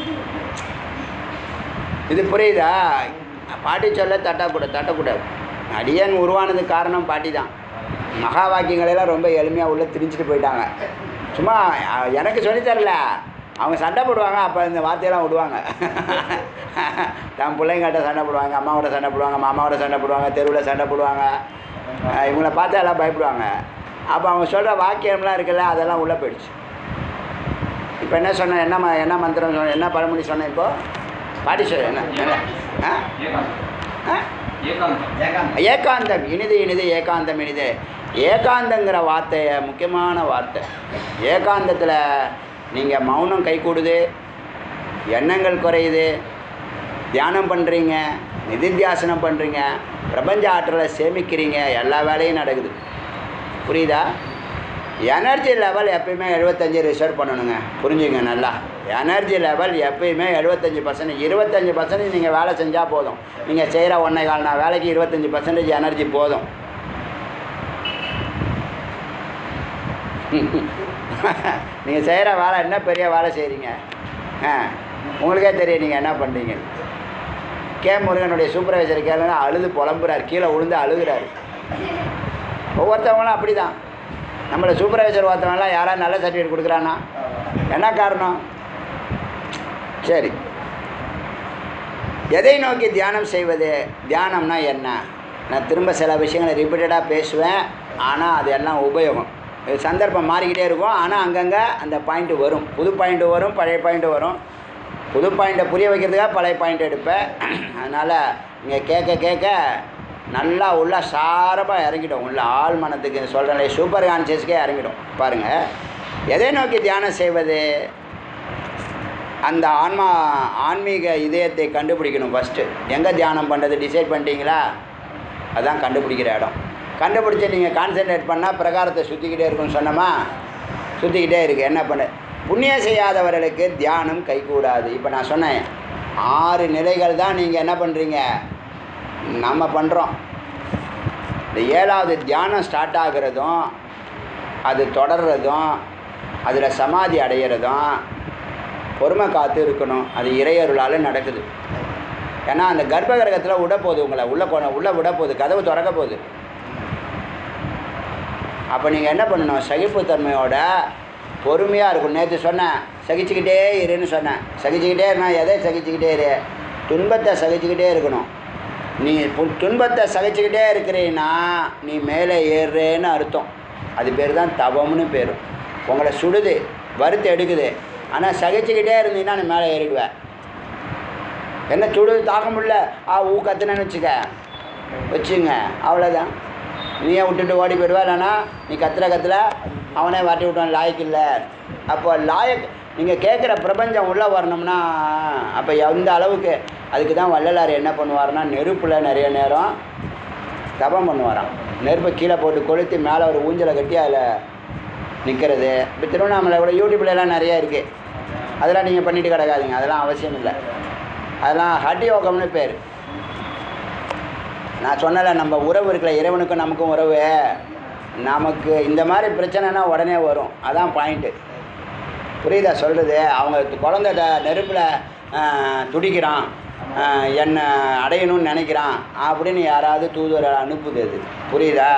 இது புரியுதா பாட்டி சொல்ல தட்டக்கூடாது தட்டக்கூடாது அடியன் உருவானதுக்கு காரணம் பாட்டி தான் மகா வாக்கியங்களெல்லாம் ரொம்ப எளிமையாக உள்ளே திணிச்சிட்டு போயிட்டாங்க சும்மா அஹ், எனக்கு சொல்லித் தரல அவங்க சண்டை போடுவாங்க அப்போ இந்த வார்த்தையெல்லாம் விடுவாங்க தன் பிள்ளைங்கிட்ட சண்டை போடுவாங்க அம்மாவோட சண்டை போடுவாங்க மாமாவோட சண்டை போடுவாங்க தெருவில் சண்டை போடுவாங்க அஹ், இவங்கள பார்த்தா எல்லாம் பயப்படுவாங்க அப்போ அவங்க சொல்கிற வாக்கியம்லாம் இருக்குல்ல அதெல்லாம் உள்ளே போயிடுச்சு இப்போ என்ன சொன்னேன் என்ன ம- என்ன மந்திரம் சொன்ன என்ன பழமொழி சொன்னேன் இப்போ பாட்டி சொல் என்ன என்ன ஆ ஆ ஏகாந்தம் இனிது இனிது ஏகாந்தம் இனிது ஏகாந்தங்கிற வார்த்தையை முக்கியமான வார்த்தை ஏகாந்தத்தில் நீங்கள் மௌனம் கை கூடுது எண்ணங்கள் குறையுது தியானம் பண்ணுறீங்க நிதித்தியாசனம் பண்ணுறீங்க பிரபஞ்ச ஆற்றலை சேமிக்கிறீங்க எல்லா வேலையும் நடக்குது புரியுதா எனர்ஜி லெவல் எப்பயுமே எழுபத்தஞ்சி ரிசர்வ் பண்ணணுங்க புரிஞ்சுங்க நல்லா எனர்ஜி லெவல் எப்பயுமே எழுபத்தஞ்சி பர்சன்ட் இருபத்தஞ்சி பர்சன்டேஜ் நீங்கள் வேலை செஞ்சால் போதும் நீங்கள் செய்கிற ஒன்றே கால் நாள் வேலைக்கு இருபத்தஞ்சி பர்சன்டேஜ் எனர்ஜி போதும் நீங்கள் செய்கிற வேலை என்ன பெரிய வேலை செய்கிறீங்க ஆ உங்களுக்கே தெரியும் நீங்கள் என்ன பண்ணுறீங்க கே முருகனுடைய சூப்பர்வைசர் கேளுங்க அழுது புலம்புறார் கீழே விழுந்து அழுகுறாரு ஒவ்வொருத்தவங்களும் அப்படி தான் நம்மளை சூப்பர்வைசர் ஒருத்தவங்களாம் யாராவது நல்ல சர்டிஃபிகேட் கொடுக்குறானா என்ன காரணம் சரி எதை நோக்கி தியானம் செய்வது தியானம்னா என்ன நான் திரும்ப சில விஷயங்களை ரிப்பீட்டடாக பேசுவேன் ஆனால் அது எல்லாம் உபயோகம் இது சந்தர்ப்பம் மாறிக்கிட்டே இருக்கும் ஆனால் அங்கங்கே அந்த பாயிண்ட்டு வரும் புது பாயிண்ட்டு வரும் பழைய பாயிண்ட்டு வரும் புது பாயிண்ட்டை புரிய வைக்கிறதுக்காக பழைய பாயிண்ட் எடுப்பேன் அதனால் நீங்கள் கேட்க கேட்க நல்லா உள்ள சாரமாக இறங்கிடும் உள்ள ஆள் மனத்துக்கு சொல்கிறேன் சூப்பர் கான்சியஸ்க்கே இறங்கிடும் பாருங்கள் எதை நோக்கி தியானம் செய்வது அந்த ஆன்மா ஆன்மீக இதயத்தை கண்டுபிடிக்கணும் ஃபஸ்ட்டு எங்கே தியானம் பண்ணுறது டிசைட் பண்ணிட்டீங்களா அதான் கண்டுபிடிக்கிற இடம் கண்டுபிடிச்சி நீங்கள் கான்சென்ட்ரேட் பண்ணால் பிரகாரத்தை சுற்றிக்கிட்டே இருக்கும்னு சொன்னோமா சுற்றிக்கிட்டே இருக்குது என்ன பண்ண புண்ணியம் செய்யாதவர்களுக்கு தியானம் கைகூடாது இப்போ நான் சொன்னேன் ஆறு நிலைகள் தான் நீங்கள் என்ன பண்ணுறீங்க நம்ம பண்ணுறோம் இந்த ஏழாவது தியானம் ஸ்டார்ட் ஆகுறதும் அது தொடர்றதும் அதில் சமாதி அடையிறதும் பொறுமை காத்து இருக்கணும் அது இறையருளால் நடக்குது ஏன்னா அந்த கர்ப்ப கிரகத்தில் விட போகுது உங்களை உள்ளே போன உள்ளே விட போகுது கதவு திறக்க போகுது அப்போ நீங்கள் என்ன பண்ணணும் சகிப்புத்தன்மையோட பொறுமையாக இருக்கும் நேற்று சொன்னேன் சகிச்சுக்கிட்டே இருன்னு சொன்னேன் சகிச்சுக்கிட்டே இருந்தா எதை சகிச்சுக்கிட்டே இரு துன்பத்தை சகிச்சுக்கிட்டே இருக்கணும் நீ பு- துன்பத்தை சகிச்சுக்கிட்டே இருக்கிறீன்னா நீ மேலே ஏறுறேன்னு அர்த்தம் அது பேர் தான் தவம்னு பேர் உங்களை சுடுது வறுத்து எடுக்குது ஆனால் சகிச்சுக்கிட்டே இருந்தீங்கன்னா நீ மேலே ஏறிடுவேன் என்ன சுடு தாக்க முடியல ஆ ஊ கத்துனேன்னு வச்சுக்க வச்சுங்க அவ்வளோதான் நீயே விட்டுட்டு ஓடி போயிடுவா இல்லைன்னா நீ கத்துற கத்துல அவனே வாட்டி விட்டான் லாய்க்கு இல்லை அப்போ லாயக் நீங்கள் கேட்குற பிரபஞ்சம் உள்ளே வரணும்னா அப்போ எந்த அளவுக்கு அதுக்கு தான் வள்ளலார் என்ன பண்ணுவார்னா நெருப்பில் நிறைய நேரம் தபம் பண்ணுவாராம் நெருப்பை கீழே போட்டு கொளுத்தி மேலே ஒரு ஊஞ்சலை கட்டி அதில் நிற்கிறது இப்போ திருவண்ணாமலை கூட யூடியூப்ல எல்லாம் நிறைய இருக்குது அதெல்லாம் நீங்கள் பண்ணிட்டு கிடக்காதீங்க அதெல்லாம் அவசியம் இல்லை அதெல்லாம் ஹட் யோகம்னு பேர் நான் சொன்னல நம்ம உறவு இருக்கல இறைவனுக்கும் நமக்கும் உறவு நமக்கு இந்த மாதிரி பிரச்சனைனா உடனே வரும் அதான் பாயிண்ட்டு புரியுதா சொல்கிறது அவங்க குழந்தை நெருப்பில் துடிக்கிறான் ஆஹ், என்னை அடையணும்னு நினைக்கிறான் அப்படின்னு யாராவது தூதுவரை அனுப்புது அது புரியுதா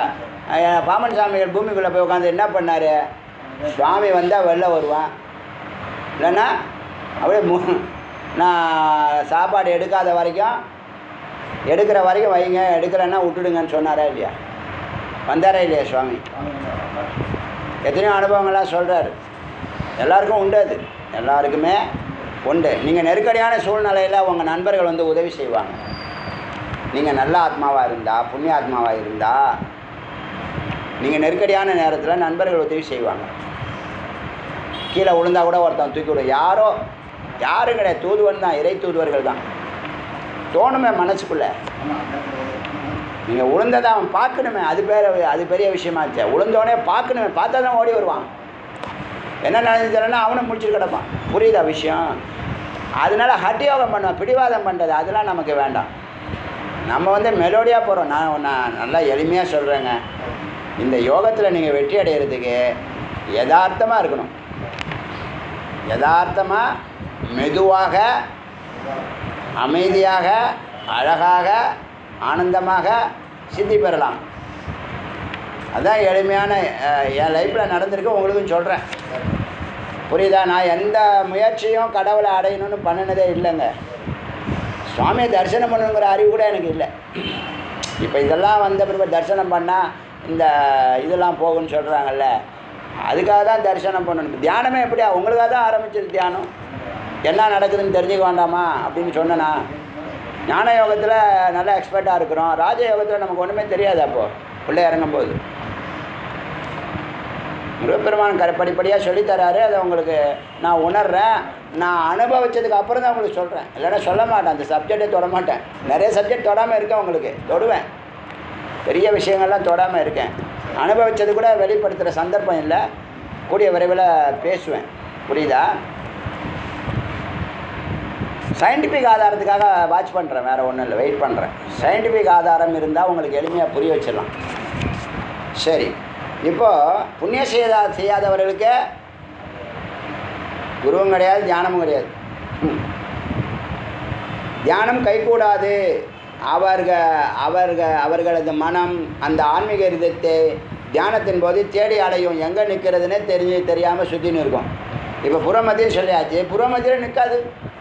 அஹ், பாமன் சாமிகள் பூமிக்குள்ளே போய் உட்காந்து என்ன பண்ணார் சுவாமி வந்தால் வெளில வருவான் இல்லைன்னா அப்படியே மு நான் சாப்பாடு எடுக்காத வரைக்கும் எடுக்கிற வரைக்கும் வைங்க எடுக்கிறேன்னா விட்டுடுங்கன்னு சொன்னாரா இல்லையா வந்தாரா இல்லையா சுவாமி எத்தனையோ அனுபவங்கள்லாம் சொல்கிறாரு எல்லாருக்கும் உண்டு அது எல்லாருக்குமே உண்டு நீங்கள் நெருக்கடியான சூழ்நிலையில் உங்கள் நண்பர்கள் வந்து உதவி செய்வாங்க நீங்கள் நல்ல ஆத்மாவாக இருந்தால் புண்ணிய ஆத்மாவாக இருந்தால் நீங்கள் நெருக்கடியான நேரத்தில் நண்பர்கள் உதவி செய்வாங்க கீழே விழுந்தா கூட ஒருத்தன் தூக்கி விடும் யாரோ யாரும் கிடையாது தூதுவன் தான் இறை தூதுவர்கள் தான் தோணுமே மனசுக்குள்ளே நீங்கள் உளுந்ததை அவன் பார்க்கணுமே அது பேர் அது பெரிய விஷயமாச்சே உளுந்தோடனே பார்க்கணுமே பார்த்தா தான் ஓடி வருவான் என்ன நடந்துச்சுன்னா அவனும் முடிச்சுட்டு கிடப்பான் புரியுதா விஷயம் அதனால ஹட்டியோகம் பண்ணுவான் பிடிவாதம் பண்ணுறது அதெல்லாம் நமக்கு வேண்டாம் நம்ம வந்து மெலோடியாக போகிறோம் நான் நான் நல்லா எளிமையாக சொல்கிறேங்க இந்த யோகத்தில் நீங்கள் வெற்றி அடைகிறதுக்கு யதார்த்தமாக இருக்கணும் யதார்த்தமாக மெதுவாக அமைதியாக அழகாக ஆனந்தமாக சித்தி பெறலாம் அதான் எளிமையான அஹ், என் லைஃப்பில் நடந்திருக்கு உங்களுக்கும் சொல்கிறேன் புரியுதா நான் எந்த முயற்சியும் கடவுளை அடையணும்னு பண்ணினதே இல்லைங்க சுவாமியை தரிசனம் பண்ணணுங்கிற அறிவு கூட எனக்கு இல்லை இப்போ இதெல்லாம் வந்த பிறகு தரிசனம் பண்ணால் இந்த இதெல்லாம் போகும்னு சொல்கிறாங்கல்ல அதுக்காக தான் தரிசனம் பண்ணணும் தியானமே எப்படியா உங்களுக்காக தான் ஆரம்பிச்சது தியானம் என்ன நடக்குதுன்னு தெரிஞ்சுக்க வேண்டாமா அப்படின்னு சொன்னேனா ஞான யோகத்தில் நல்லா எக்ஸ்பர்ட்டாக இருக்கிறோம் ராஜ யோகத்தில் நமக்கு ஒன்றுமே தெரியாது அப்போது உள்ளே இறங்கும்போது முருகப்பெருமான் கர படிப்படியாக சொல்லித்தராரு அதை உங்களுக்கு நான் உணர்றேன் நான் அனுபவிச்சதுக்கு அப்புறம் தான் உங்களுக்கு சொல்கிறேன் இல்லைன்னா சொல்ல மாட்டேன் அந்த சப்ஜெக்டே தொட மாட்டேன் நிறைய சப்ஜெக்ட் தொடாமல் இருக்கேன் உங்களுக்கு தொடுவேன் பெரிய விஷயங்கள்லாம் தொடாமல் இருக்கேன் அனுபவிச்சது கூட வெளிப்படுத்துகிற சந்தர்ப்பம் இல்லை கூடிய விரைவில் பேசுவேன் புரியுதா சயின்டிஃபிக் ஆதாரத்துக்காக வாட்ச் பண்ணுறேன் வேறு ஒன்றும் இல்லை வெயிட் பண்ணுறேன் சயின்டிஃபிக் ஆதாரம் இருந்தால் உங்களுக்கு எளிமையாக புரிய வச்சிடலாம் சரி இப்போது புண்ணிய செய்தா செய்யாதவர்களுக்கு குருவும் கிடையாது தியானமும் கிடையாது ம். தியானம் கைகூடாது அவர்க அவர்க அவர்களது மனம் அந்த ஆன்மீக இருதத்தை தியானத்தின் போது தேடி அலையும் எங்கே நிற்கிறதுனே தெரிஞ்சு தெரியாமல் சுற்றின்னு இருக்கும் இப்போ புறமத்தியும் சொல்லியாச்சு புறமத்தியில் நிற்காது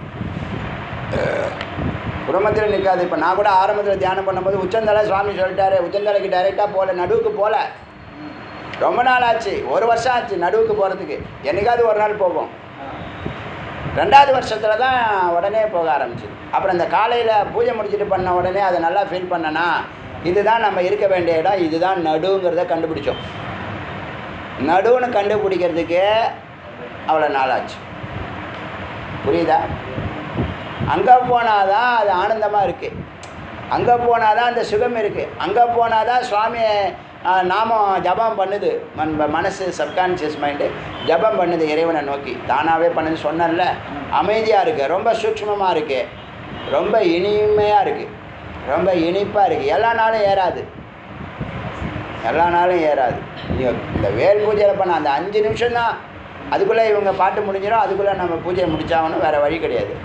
புறமத்தில் நிற்காது இப்போ நான் கூட ஆரம்பத்தில் தியானம் பண்ணும்போது உச்சந்தலை சுவாமி சொல்லிட்டாரு உச்சந்தலைக்கு டைரெக்டாக போகல நடுவுக்கு போகல ரொம்ப நாள் ஆச்சு ஒரு வருஷம் ஆச்சு நடுவுக்கு போகிறதுக்கு என்னைக்காவது ஒரு நாள் போவோம் ரெண்டாவது வருஷத்தில் தான் உடனே போக ஆரம்பிச்சிது அப்புறம் இந்த காலையில் பூஜை முடிச்சுட்டு பண்ண உடனே அதை நல்லா ஃபீல் பண்ணனா இதுதான் நம்ம இருக்க வேண்டிய இடம் இதுதான் நடுங்கிறத கண்டுபிடிச்சோம் நடுவுன்னு கண்டுபிடிக்கிறதுக்கு அவ்வளோ நாள் ஆச்சு புரியுதா அங்கே போனால் தான் அது ஆனந்தமாக இருக்குது அங்கே போனால் தான் அந்த சுகம் இருக்குது அங்கே போனால் தான் சுவாமி ஆஹ், நாமம் ஜபம் பண்ணுது மன் மனசு சப்கான்ஷியஸ் மைண்டு ஜபம் பண்ணுது இறைவனை நோக்கி தானாகவே பண்ணுது சொன்னேன்ல அமைதியாக இருக்குது ரொம்ப சூக்ஷ்மமாக இருக்குது ரொம்ப இனிமையாக இருக்குது ரொம்ப இனிப்பாக இருக்குது எல்லா நாளும் ஏறாது எல்லா நாளும் ஏறாது நீங்க இந்த வேல் பூஜையில் பண்ண அந்த அஞ்சு நிமிஷம் தான் அதுக்குள்ளே இவங்க பாட்டு முடிஞ்சிடும் அதுக்குள்ளே நம்ம பூஜையை முடிச்சாகணும் வேறு வழி கிடையாது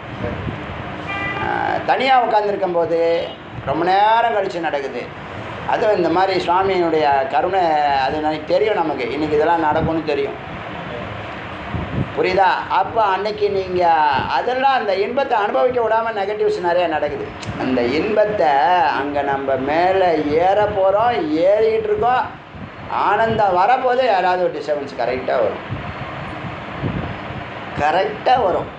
தனியாக உட்காந்துருக்கும் போது ரொம்ப நேரம் கழித்து நடக்குது அதுவும் இந்த மாதிரி சுவாமியினுடைய கருணை அது எனக்கு தெரியும் நமக்கு இன்றைக்கி இதெல்லாம் நடக்கும்னு தெரியும் புரியுதா அப்போ அன்னைக்கு நீங்கள் அதெல்லாம் அந்த இன்பத்தை அனுபவிக்க விடாமல் நெகட்டிவ்ஸ் நிறைய நடக்குது அந்த இன்பத்தை அங்கே நம்ம மேலே ஏற போகிறோம் ஏறிக்கிட்டு இருக்கோம் ஆனந்தம் வரப்போது யாராவது ஒரு டிஸ்டர்பன்ஸ் கரெக்டாக வரும் கரெக்டாக வரும்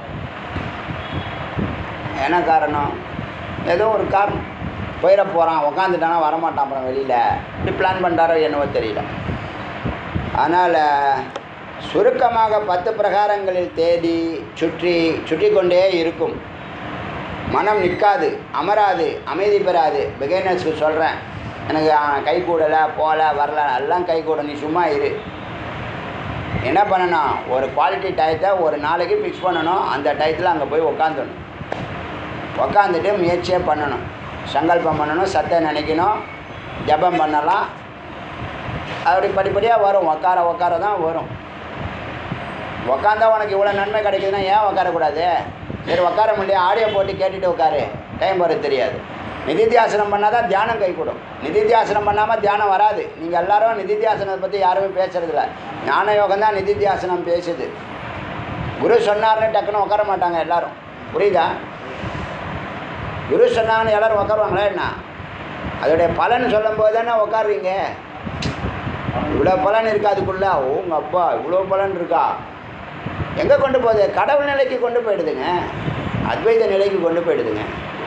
என்ன காரணம் ஏதோ ஒரு காரணம் போயிட போகிறான் உக்காந்துட்டானா வரமாட்டான் அப்புறம் வெளியில் இப்படி பிளான் பண்ணுறாரோ என்னவோ தெரியல அதனால் சுருக்கமாக பத்து பிரகாரங்களில் தேடி சுற்றி சுற்றி கொண்டே இருக்கும் மனம் நிற்காது அமராது அமைதி பெறாது பிகைனர்ஸ்க்கு சொல்கிறேன் எனக்கு ஆ, கை கூடலை போகல வரல எல்லாம் கை கூட நீ சும்மா இரு என்ன பண்ணணும் ஒரு குவாலிட்டி டயத்தை ஒரு நாளைக்கு ஃபிக்ஸ் பண்ணணும் அந்த டயத்தில் அங்கே போய் உக்காந்துடணும் உக்காந்துட்டு முயற்சியே பண்ணணும் சங்கல்பம் பண்ணணும் சத்தை நினைக்கணும் ஜபம் பண்ணலாம் அப்படி படிப்படியாக வரும் உக்கார உக்கார தான் வரும் உக்காந்தா உனக்கு இவ்வளோ நன்மை கிடைக்குதுன்னா ஏன் உட்காரக்கூடாது சரி உட்கார முடியாது ஆடியோ போட்டு கேட்டுட்டு உட்காரு டைம் போகிறது தெரியாது நிதித்தியாசனம் பண்ணால் தான் தியானம் கைகூடும் நிதித்தியாசனம் பண்ணாமல் தியானம் வராது நீங்கள் எல்லாரும் நிதித்தியாசனத்தை பற்றி யாருமே பேசுறதில்ல ஞான யோகம் தான் நிதித்தியாசனம் பேசுது குரு சொன்னார்னு டக்குன்னு உட்கார மாட்டாங்க எல்லாரும் புரியுதா குரு சொன்னாங்கன்னு எல்லாரும் உட்காருவாங்களா என்ன அதோடைய பலன் சொல்லும்போது தானே உட்காருவீங்க இவ்வளோ பலன் இருக்கா அதுக்குள்ள ஓங்க அப்பா இவ்வளோ பலன் இருக்கா எங்கே கொண்டு போகுது கடவுள் நிலைக்கு கொண்டு போயிடுதுங்க அத்வைத நிலைக்கு கொண்டு போயிடுதுங்க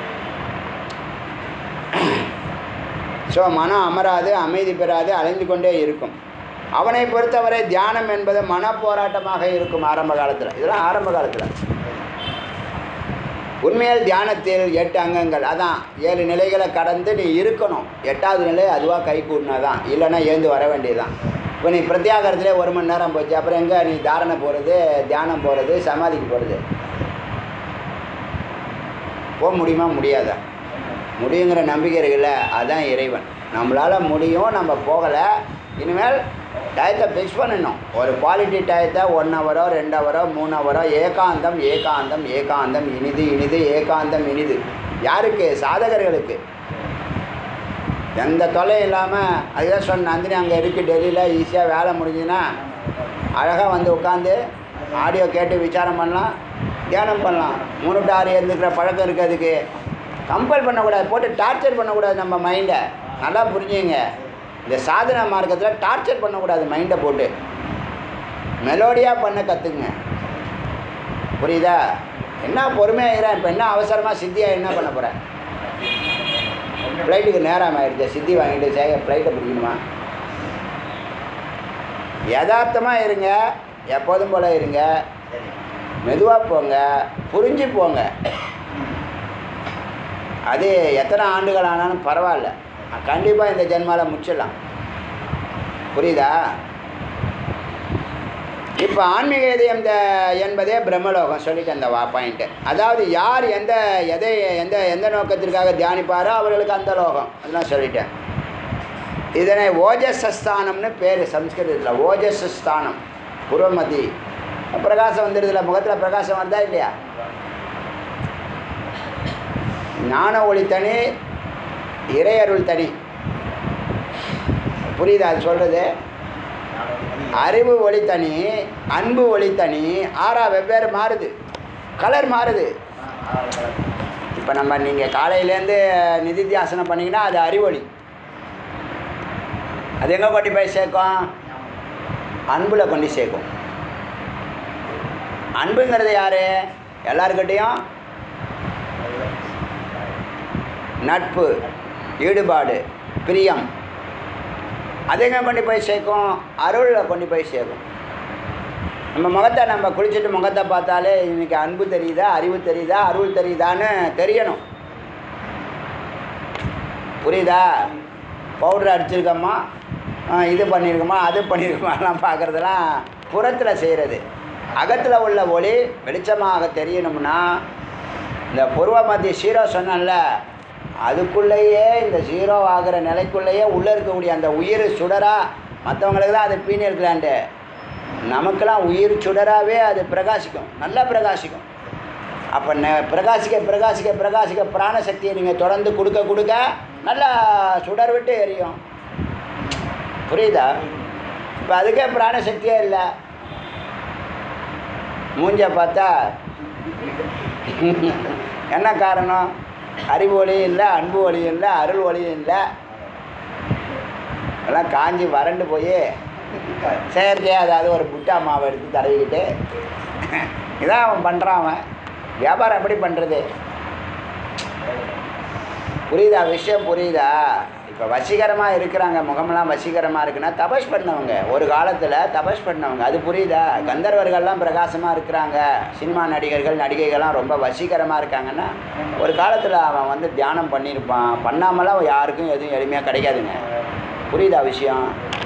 ஸோ மனம் அமராது அமைதி பெறாது அலைந்து கொண்டே இருக்கும் அவனை பொறுத்தவரை தியானம் என்பது மன போராட்டமாக இருக்கும் ஆரம்ப காலத்தில் இதெல்லாம் ஆரம்ப காலத்தில் உண்மையில் தியானத்தில் எட்டு அங்கங்கள் அதான் ஏழு நிலைகளை கடந்து நீ இருக்கணும் எட்டாவது நிலை அதுவாக கை கூட்டினா தான் இல்லைன்னா ஏந்து வர வேண்டியதுதான் இப்போ நீ பிரத்யாகரத்திலே ஒரு மணி நேரம் போச்சு அப்புறம் எங்கே நீ தாரணை போகிறது தியானம் போகிறது சமாதிக்கு போகிறது போக முடியுமா முடியாதா முடியுங்கிற நம்பிக்கை இருக்குல்ல அதுதான் இறைவன் நம்மளால் முடியும் நம்ம போகலை இனிமேல் டயத்தை ஃபிக்ஸ் பண்ணணும் ஒரு குவாலிட்டி டயத்தை ஒன் ஹவரோ ரெண்டு ஹவரோ மூணு ஹவரோ ஏகாந்தம் ஏகாந்தம் ஏகாந்தம் இனிது இனிது ஏகாந்தம் இனிது யாருக்கு சாதகர்களுக்கு எந்த தொல்லையும் இல்லாமல் அதுதான் சொன்ன நந்தினி அங்கே இருக்குது டெல்லியில் ஈஸியாக வேலை முடிஞ்சுன்னா அழகாக வந்து உட்காந்து ஆடியோ கேட்டு விசாரம் பண்ணலாம் தியானம் பண்ணலாம் மூணு டு ஆறு எழுந்துக்கிற பழக்கம் இருக்குது அதுக்கு கம்பல் பண்ணக்கூடாது போட்டு டார்ச்சர் பண்ணக்கூடாது நம்ம மைண்டை நல்லா புரிஞ்சுங்க இந்த சாதன மார்க்கத்தில் டார்ச்சர் பண்ணக்கூடாது மைண்டை போட்டு மெலோடியாக பண்ண கற்றுக்குங்க புரியுதா என்ன பொறுமையாக இருக்கிறேன் இப்போ என்ன அவசரமாக சித்தியாக என்ன பண்ண போகிறேன் ஃப்ளைட்டுக்கு நேரம் ஆயிடுச்சு சித்தி வாங்கிட்டு சேக ஃப்ளைட்டை பிடிக்கணுமா யதார்த்தமாக இருங்க எப்போதும் போல் இருங்க மெதுவாக போங்க புரிஞ்சு போங்க அது எத்தனை ஆண்டுகள் ஆனாலும் பரவாயில்ல கண்டிப்பாக இந்த ஜென்மாவில் முடிச்சிடலாம் புரியுதா இப்போ ஆன்மீக இதயம் இந்த என்பதே பிரம்மலோகம் சொல்லிட்டு அந்த வா பாயிண்ட்டு அதாவது யார் எந்த எதை எந்த எந்த நோக்கத்திற்காக தியானிப்பாரோ அவர்களுக்கு அந்த லோகம் அதெல்லாம் சொல்லிட்டேன் இதனை ஓஜஸ்தானம்னு பேர் சம்ஸ்கிருதத்தில் ஓஜஸ்தானம் புறமதி பிரகாசம் வந்துடுதுல முகத்தில் பிரகாசம் வந்தா இல்லையா ஞான ஒளி தனி இறையருள் தனி புரியுதா அது சொல்கிறது அறிவு ஒளி தனி அன்பு ஒளி தனி ஆறா வெவ்வேறு மாறுது கலர் மாறுது இப்போ நம்ம நீங்கள் காலையிலேருந்து நிதித்தியாசனம் பண்ணிங்கன்னா அது அறிவொளி அது எங்கே கொண்டு போய் சேர்க்கும் அன்பில் கொண்டு சேர்க்கும் அன்புங்கிறது யார் எல்லாருக்கிட்டேயும் நட்பு ஈடுபாடு பிரியம் அது எங்கே கொண்டு போய் சேர்க்கும் அருளில் கொண்டு போய் சேர்க்கும் நம்ம முகத்தை நம்ம குளிச்சுட்டு முகத்தை பார்த்தாலே இன்னைக்கு அன்பு தெரியுதா அறிவு தெரியுதா அருள் தெரியுதான்னு தெரியணும் புரியுதா பவுடர் அடிச்சிருக்கோமா ஆ, இது பண்ணியிருக்கோமா அது பண்ணியிருக்கோமாலாம் பார்க்குறதெல்லாம் புறத்தில் செய்கிறது அகத்தில் உள்ள ஒளி வெளிச்சமாக தெரியணும்னா இந்த பூர்வ மத்திய சீரோ சொன்னேன்ல அதுக்குள்ளேயே இந்த ஜீரோ ஆகிற நிலைக்குள்ளேயே உள்ளே இருக்கக்கூடிய அந்த உயிர் சுடரா மற்றவங்களுக்கு தான் அது பீனியல் கிளாண்டு நமக்கெல்லாம் உயிர் சுடராகவே அது பிரகாசிக்கும் நல்லா பிரகாசிக்கும் அப்போ ந பிரகாசிக்க பிரகாசிக்க பிரகாசிக்க பிராணசக்தியை நீங்கள் தொடர்ந்து கொடுக்க கொடுக்க நல்லா சுடர் விட்டு எரியும் புரியுதா இப்போ அதுக்கே பிராணசக்தியே இல்லை மூஞ்ச பார்த்தா என்ன காரணம் அறிவு ஒளியும் இல்லை அன்பு ஒளியும் இல்லை அருள் ஒளியும் இல்லை எல்லாம் காஞ்சி வறண்டு போய் செயற்கையாக அதாவது ஒரு புட்டா மாவை எடுத்து தடவிக்கிட்டு இதான் அவன் பண்ணுறான் அவன் வியாபாரம் எப்படி பண்ணுறது புரியுதா விஷயம் புரியுதா இப்போ வசீகரமாக இருக்கிறாங்க முகமெல்லாம் வசீகரமாக இருக்குன்னா தபஸ் பண்ணவங்க ஒரு காலத்தில் தபஸ் பண்ணவங்க அது புரியுதா கந்தர்வர்கள்லாம் பிரகாசமாக இருக்கிறாங்க சினிமா நடிகர்கள் நடிகைகள்லாம் ரொம்ப வசீகரமாக இருக்காங்கன்னா ஒரு காலத்தில் அவன் வந்து தியானம் பண்ணியிருப்பான் பண்ணாமலாம் யாருக்கும் எதுவும் எளிமையாக கிடைக்காதுங்க புரியுதா விஷயம்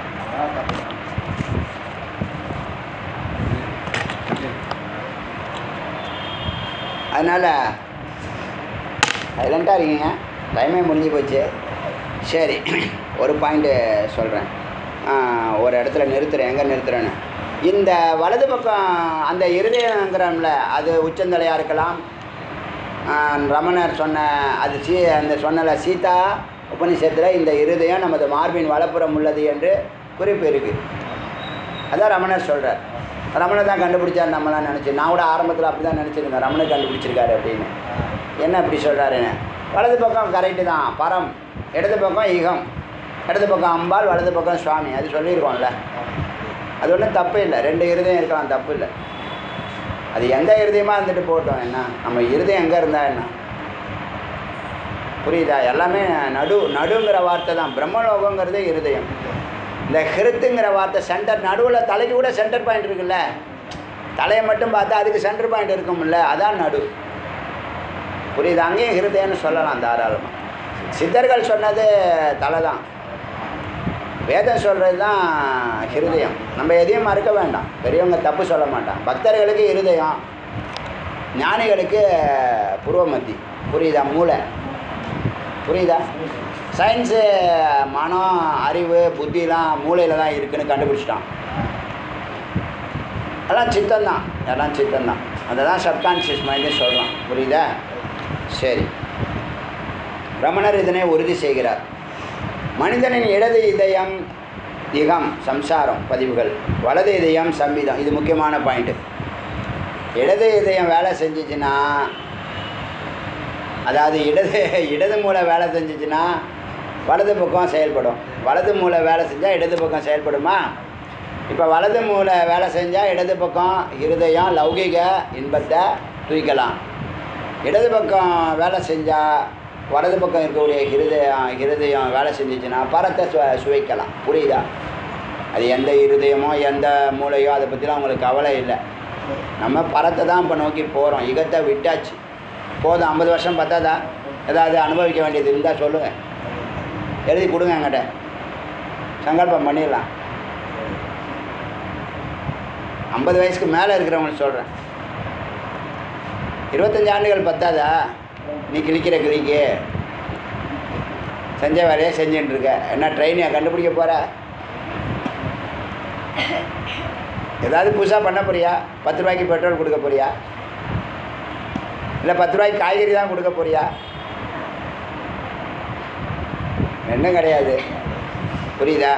அதனால் சைலண்ட்டாக இருக்கீங்க டைமே முடிஞ்சு போச்சு சரி ஒரு பாயிண்ட்டு சொல்கிறேன் ஒரு இடத்துல நிறுத்துறேன் எங்கே நிறுத்துறேன்னு இந்த வலது பக்கம் அந்த இருதயங்கிறோம்ல அது உச்சந்தலையாக இருக்கலாம் ஆஹ், ரமணர் சொன்ன அது சீ அந்த சொன்னல சீதா உபனிஷத்தில் இந்த இருதயம் நமது மார்பின் வலப்புறம் உள்ளது என்று குறிப்பு இருக்குது அதான் ரமணர் சொல்கிறார் ரமணர் தான் கண்டுபிடிச்சார் நம்மளாம் நினச்சி நான் கூட ஆரம்பத்தில் அப்படி தான் நினச்சிருந்தேன் ரமணர் கண்டுபிடிச்சிருக்காரு அப்படின்னு என்ன இப்படி சொல்கிறாருன்னு வலது பக்கம் கரெக்டு தான் பரம் இடது பக்கம் ஈகம் இடது பக்கம் அம்பாள் வலது பக்கம் சுவாமி அது சொல்லியிருக்கோம்ல அது ஒன்றும் தப்பு இல்லை ரெண்டு இருதயம் இருக்கலாம் தப்பு இல்லை அது எந்த இருதயமாக இருந்துட்டு போகட்டும் என்ன நம்ம இருதயம் எங்கே இருந்தா என்ன புரியுதா எல்லாமே நடு நடுங்கிற வார்த்தை தான் பிரம்மலோகங்கிறதே இருதயம் இந்த ஹிருத்துங்கிற வார்த்தை சென்டர் நடுவில் தலைக்கு கூட சென்டர் பாயிண்ட் இருக்குல்ல தலையை மட்டும் பார்த்தா அதுக்கு சென்டர் பாயிண்ட் இருக்கும்ல அதான் நடு புரியுது அங்கேயும் ஹிருதயம்னு சொல்லலாம் தாராளமாக சித்தர்கள் சொன்னது தலை தான் வேதம் சொல்கிறது தான் ஹிருதயம் நம்ம எதையும் மறுக்க வேண்டாம் பெரியவங்க தப்பு சொல்ல மாட்டான் பக்தர்களுக்கு இருதயம் ஞானிகளுக்கு புருவமத்தி புரியுதா மூளை புரியுதா சயின்ஸு மனம் அறிவு புத்திலாம் மூளையில் தான் இருக்குன்னு கண்டுபிடிச்சிட்டான் எல்லாம் சித்தம்தான் எல்லாம் சித்தம்தான் அதை தான் சப்கான்ஷியஸ் மைண்டு சொல்கிறான் புரியுதா சரி ரமணர் இதனை உறுதி செய்கிறார் மனிதனின் இடது இதயம் இகம் சம்சாரம் பதிவுகள் வலது இதயம் சம்மிதம் இது முக்கியமான பாயிண்ட்டு இடது இதயம் வேலை செஞ்சிச்சுன்னா அதாவது இடது இடது மூளை வேலை செஞ்சிச்சுன்னா வலது பக்கம் செயல்படும் வலது மூளை வேலை செஞ்சால் இடது பக்கம் செயல்படுமா இப்போ வலது மூளை வேலை செஞ்சால் இடது பக்கம் இருதயம் லௌகிக இன்பத்தை தூக்கலாம் இடது பக்கம் வேலை செஞ்சால் வலது பக்கம் இருக்கக்கூடிய இருதயம் இருதயம் வேலை செஞ்சிச்சுன்னா பரத்தை சு சுவைக்கலாம் புரியுதா அது எந்த இருதயமோ எந்த மூளையோ அதை பற்றிலாம் உங்களுக்கு கவலை இல்லை நம்ம பரத்தை தான் இப்போ நோக்கி போகிறோம் இகத்தை விட்டாச்சு போதும் ஐம்பது வருஷம் பத்தாதா ஏதாவது அனுபவிக்க வேண்டியது இருந்தால் சொல்லுங்கள் எழுதி கொடுங்க என்கிட்ட சங்கல்பம் பண்ணிடலாம் ஐம்பது வயசுக்கு மேலே இருக்கிறவங்களுக்கு சொல்கிறேன் இருபத்தஞ்சி ஆண்டுகள் பத்தாதா நீ கிழிக்கிற கிளிக்கு செஞ்ச வேலையை செஞ்சுட்டு இருக்க என்ன ட்ரெயினியா கண்டுபிடிக்க போகிற ஏதாவது புதுசாக பண்ண போறியா பத்து ரூபாய்க்கு பெட்ரோல் கொடுக்க போறியா இல்லை பத்து ரூபாய்க்கு காய்கறி தான் கொடுக்க போறியா ரெண்டும் கிடையாது புரியுதா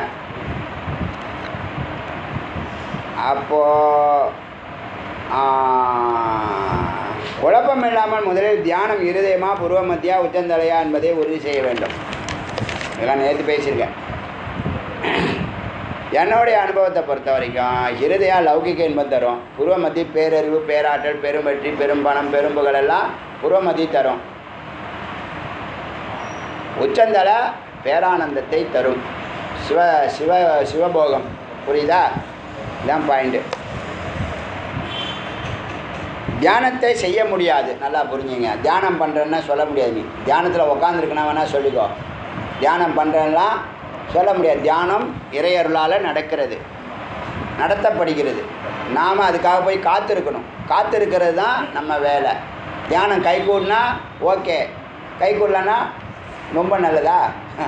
அப்போ ஆ, குழப்பம் இல்லாமல் முதலில் தியானம் இருதயமா பூர்வ மத்தியா உச்சந்தலையா என்பதை உறுதி செய்ய வேண்டும் இதெல்லாம் நேற்று பேசியிருக்கேன் என்னுடைய அனுபவத்தை பொறுத்த வரைக்கும் இருதயா லௌகிக இன்பம் தரும் பூர்வ மத்தி பேரறிவு பேராற்றல் பெரும்பற்றி பெரும்பணம் பெரும்புகள் எல்லாம் பூர்வ மத்தி தரும் உச்சந்தல பேரானந்தத்தை தரும் சிவ சிவ சிவபோகம் புரியுதா இதான் பாயிண்ட்டு தியானத்தை செய்ய முடியாது நல்லா புரிஞ்சுங்க தியானம் பண்ணுறேன்னா சொல்ல முடியாது நீ தியானத்தில் உக்காந்துருக்குன்னா வேணால் சொல்லிக்கோ தியானம் பண்ணுறேன்னா சொல்ல முடியாது தியானம் இறையருளால் நடக்கிறது நடத்தப்படுகிறது நாம் அதுக்காக போய் காத்திருக்கணும் காத்திருக்கிறது தான் நம்ம வேலை தியானம் கைகூடினா ஓகே கைகூடலன்னா ரொம்ப நல்லதா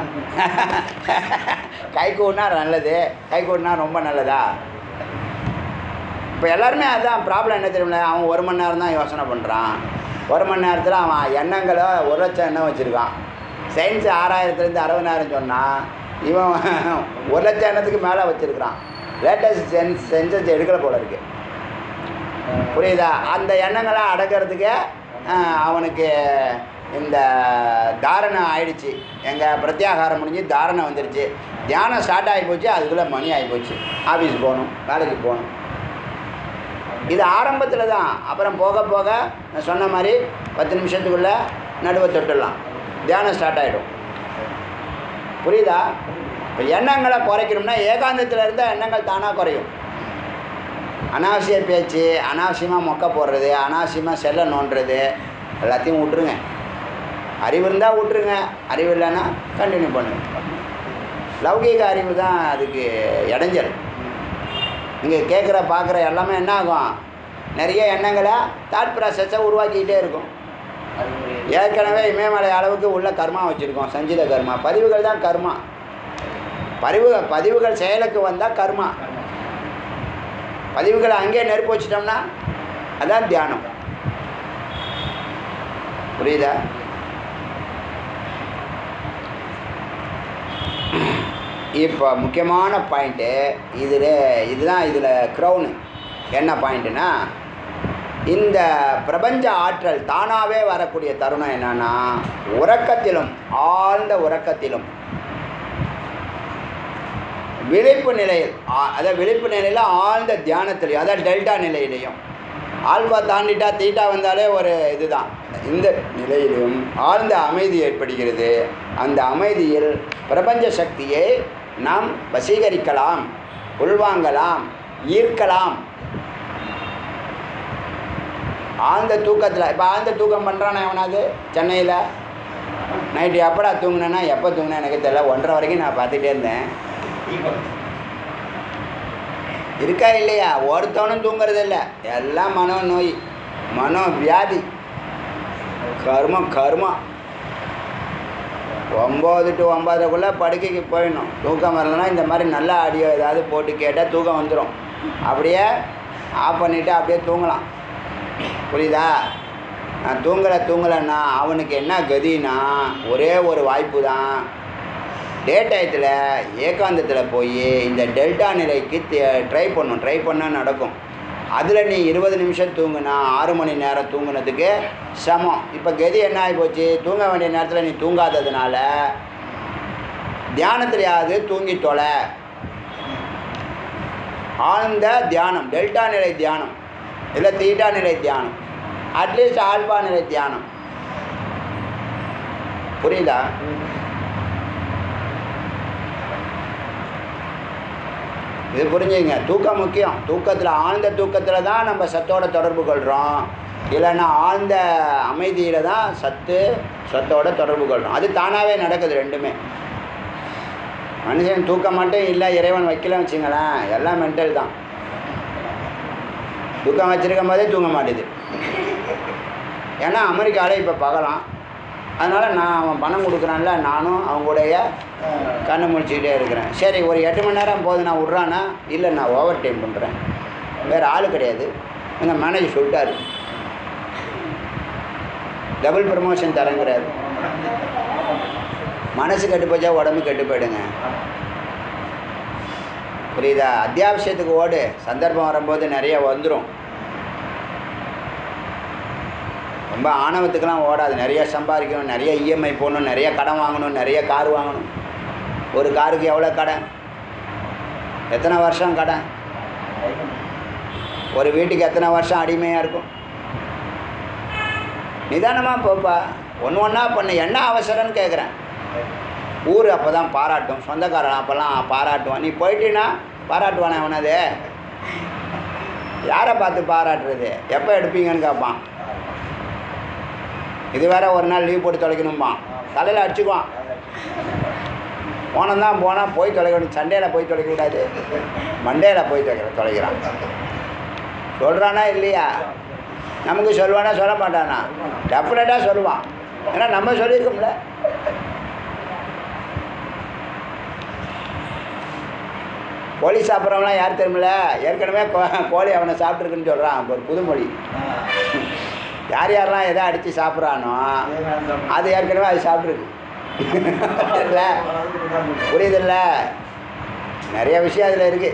கைகூடினா நல்லது கைகூடினா ரொம்ப நல்லதா இப்போ எல்லாருமே அதுதான் ப்ராப்ளம் என்ன தெரியுமில்ல அவன் ஒரு மணி நேரம் தான் யோசனை பண்ணுறான் ஒரு மணி நேரத்தில் அவன் எண்ணங்களை ஒரு லட்சம் எண்ணம் வச்சுருக்கான் சயின்ஸ் ஆறாயிரத்துலேருந்து அறுபதாயிரம் சொன்னான் இவன் ஒரு லட்சம் எண்ணத்துக்கு மேலே வச்சுருக்கிறான் லேட்டஸ்ட் சென்ஸ் சென்சஸ் எடுக்கல போல இருக்கு புரியுதா அந்த எண்ணங்களை அடக்கிறதுக்கு ஆஹ், அவனுக்கு இந்த தாரணை ஆயிடுச்சு எங்கள் பிரத்யாகாரம் முடிஞ்சு தாரணை வந்துடுச்சு தியானம் ஸ்டார்ட் ஆகி போச்சு அதுக்குள்ளே மணி ஆகி போச்சு ஆஃபீஸ் போகணும் வேலைக்கு போகணும் இது ஆரம்பத்தில் தான் அப்புறம் போக போக நான் சொன்ன மாதிரி பத்து நிமிஷத்துக்குள்ளே நடுவை தொட்டுடலாம் தியானம் ஸ்டார்ட் ஆகிடும் புரியுதா இப்போ எண்ணங்களை குறைக்கணும்னா ஏகாந்தத்தில் இருந்தால் எண்ணங்கள் தானாக குறையும் அனாவசிய பேச்சு அனாவசியமாக மொக்க போடுறது அனாவசியமாக செல்லை நோண்டுறது எல்லாத்தையும் விட்ருங்க அறிவு இருந்தால் விட்ருங்க அறிவு இல்லைன்னா கண்டினியூ பண்ணுங்க லௌகீக அறிவு தான் அதுக்கு இடைஞ்சல் நீங்கள் கேட்குற பார்க்குற எல்லாமே என்ன ஆகும் நிறைய எண்ணங்களை தாட் ப்ராசஸை உருவாக்கிக்கிட்டே இருக்கும் ஏற்கனவே இமயமலை அளவுக்கு உள்ள கர்மா வச்சுருக்கோம் சஞ்சித கர்மா பதிவுகள் தான் கர்மா பதிவு பதிவுகள் செயலுக்கு வந்தால் கர்மா பதிவுகளை அங்கேயே நெருப்பு வச்சிட்டோம்னா அதான் தியானம் புரியுதா இப்போ முக்கியமான பாயிண்ட்டு இதில் இதுதான் இதில் க்ரௌனு என்ன பாயிண்ட்டுனா இந்த பிரபஞ்ச ஆற்றல் தானாகவே வரக்கூடிய தருணம் என்னன்னா உறக்கத்திலும் ஆழ்ந்த உறக்கத்திலும் விழிப்பு நிலையில் ஆ- அதாவது விழிப்பு நிலையில் ஆழ்ந்த தியானத்திலையும் அதாவது டெல்டா நிலையிலையும் ஆல்பா தாண்டிட்டா தீட்டா வந்தாலே ஒரு இதுதான் இந்த நிலையிலும் ஆழ்ந்த அமைதி ஏற்படுகிறது அந்த அமைதியில் பிரபஞ்ச சக்தியை நாம் வசீகரிக்கலாம் உள்வாங்கலாம் ஈர்க்கலாம் ஆழ்ந்த தூக்கத்தில் இப்போ ஆழ்ந்த தூக்கம் பண்ணுறானே எவனாவது சென்னையில் நைட்டு எப்படா தூங்கினேன்னா எப்போ தூங்கினேன் எனக்கு தெரியல ஒன்றரை வரைக்கும் நான் பார்த்துட்டே இருந்தேன் இருக்கா இல்லையா ஒருத்தவனும் தூங்குறது இல்லை எல்லாம் மனோ நோய் மனோ வியாதி கர்மம் கர்மம் ஒம்பது டு ஒம்பதுக்குள்ளே படுக்கைக்கு போயிடணும் தூக்கம் வரலன்னா இந்த மாதிரி நல்ல ஆடியோ ஏதாவது போட்டு கேட்டால் தூக்கம் வந்துடும் அப்படியே ஆஃப் பண்ணிவிட்டு அப்படியே தூங்கலாம் புரியுதா நான் தூங்கலை தூங்கலைன்னா அவனுக்கு என்ன கதினா ஒரே ஒரு வாய்ப்பு தான் டே டயத்தில் ஏகாந்தத்தில் போய் இந்த டெல்டா நிலைக்கு ட்ரை பண்ணும் ட்ரை பண்ணால் நடக்கும் அதில் நீ இருபது நிமிஷம் தூங்குனா ஆறு மணி நேரம் தூங்குனதுக்கு சமம் இப்போ கதி என்ன ஆகி போச்சு தூங்க வேண்டிய நேரத்தில் நீ தூங்காததுனால தியானத்துலையாவது தூங்கி தொலை ஆழ்ந்த தியானம் டெல்டா நிலை தியானம் இல்லை தீட்டா நிலை தியானம் அட்லீஸ்ட் ஆல்பா நிலை தியானம் புரியுதா இது புரிஞ்சுங்க தூக்கம் முக்கியம் தூக்கத்தில் ஆழ்ந்த தூக்கத்தில் தான் நம்ம சத்தோட தொடர்பு கொள்கிறோம் இல்லைன்னா ஆழ்ந்த அமைதியில் தான் சத்து சத்தோட தொடர்பு கொள்கிறோம் அது தானாகவே நடக்குது ரெண்டுமே மனுஷன் தூக்கம் மட்டும் இல்லை இறைவன் வைக்கலன்னு வச்சுங்களேன் எல்லாம் மென்டல் தான் தூக்கம் வச்சிருக்கும் போதே தூங்க மாட்டேது ஏன்னா அமெரிக்காவில் இப்போ பகலாம் அதனால் நான் அவன் பணம் கொடுக்குறான்ல நானும் அவங்களுடைய கண்ணு முழிச்சிக்கிட்டே இருக்கிறேன் சரி ஒரு எட்டு மணி நேரம் போது நான் விட்றானா இல்லை நான் ஓவர் டைம் பண்ணுறேன் வேறு ஆள் கிடையாது எங்கள் மேனேஜர் சொல்லிட்டாரு டபுள் ப்ரமோஷன் தரங்கிறாரு மனசு கெட்டு போச்சா உடம்பு கெட்டு போயிடுங்க புரியுதா அத்தியாவசியத்துக்கு ஓடு சந்தர்ப்பம் வரும்போது நிறைய வந்துடும் ரொம்ப ஆணவத்துக்கெல்லாம் ஓடாது நிறைய சம்பாதிக்கணும் நிறைய இஎம்ஐ போடணும் நிறைய கடன் வாங்கணும் நிறைய கார் வாங்கணும் ஒரு காருக்கு எவ்வளோ கடன் எத்தனை வருஷம் கடன் ஒரு வீட்டுக்கு எத்தனை வருஷம் அடிமையாக இருக்கும் நிதானமாக போப்பா ஒன்று ஒன்றா பண்ணு என்ன அவசரம்னு கேட்குறேன் ஊர் அப்போ தான் பாராட்டும் சொந்தக்காரன் அப்போல்லாம் பாராட்டுவான் நீ போயிட்டீன்னா பாராட்டுவானே அவனது யாரை பார்த்து பாராட்டுறது எப்போ எடுப்பீங்கன்னு கேட்பான் இது வேற ஒரு நாள் லீவ் போட்டு தொலைக்கணுமா தலையில் அடிச்சுக்குவான் போனோம் தான் போனால் போய் தொலைக்கணும் சண்டேயில் போய் தொலைக்கக்கூடாது மண்டேயில் போய் தொலைக்கிற தொலைக்கிறான் சொல்கிறானா இல்லையா நமக்கு சொல்லுவானா சொல்ல மாட்டானா டெஃபினட்டாக சொல்லுவான் ஏன்னா நம்ம சொல்லியிருக்கோம்ல கோழி சாப்பிட்றவங்களாம் யார் தெரியுமில்ல ஏற்கனவே கோ- கோழி அவனை சாப்பிட்ருக்குன்னு சொல்கிறான் ஒரு புதுமொழி யார் யாரெல்லாம் எதை அடித்து சாப்பிட்றானோ அது ஏற்கனவே அது சாப்பிட்ருக்கு இல்லை புரியுதில்ல நிறைய விஷயம் அதில் இருக்குது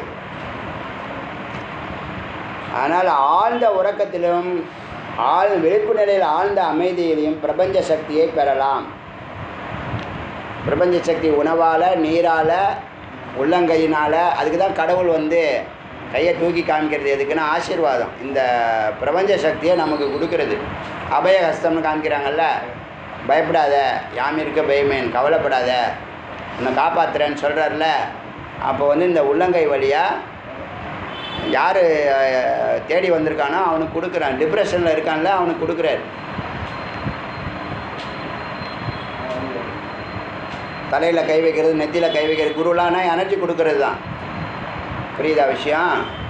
ஆனால் ஆழ்ந்த உறக்கத்திலும் ஆழ் விழிப்பு நிலையில் ஆழ்ந்த அமைதியிலையும் பிரபஞ்ச சக்தியை பெறலாம் பிரபஞ்ச சக்தி உணவால் நீரால் உள்ளங்கையினால் அதுக்கு தான் கடவுள் வந்து கையை தூக்கி காமிக்கிறது எதுக்குன்னா ஆசீர்வாதம் இந்த பிரபஞ்ச சக்தியை நமக்கு கொடுக்கறது அபய ஹஸ்தம்னு காமிக்கிறாங்கல்ல பயப்படாத யாம் இருக்க பயமேன் கவலைப்படாத உன்னை காப்பாத்துறேன்னு சொல்கிறார்ல அப்போ வந்து இந்த உள்ளங்கை வழியாக யார் தேடி வந்திருக்கானோ அவனுக்கு கொடுக்குறான் டிப்ரெஷனில் இருக்கான்ல அவனுக்கு கொடுக்குறாரு தலையில் கை வைக்கிறது நெத்தியில் கை வைக்கிறது குருலானா எனர்ஜி கொடுக்கறது தான் புரியுதா விஷயம்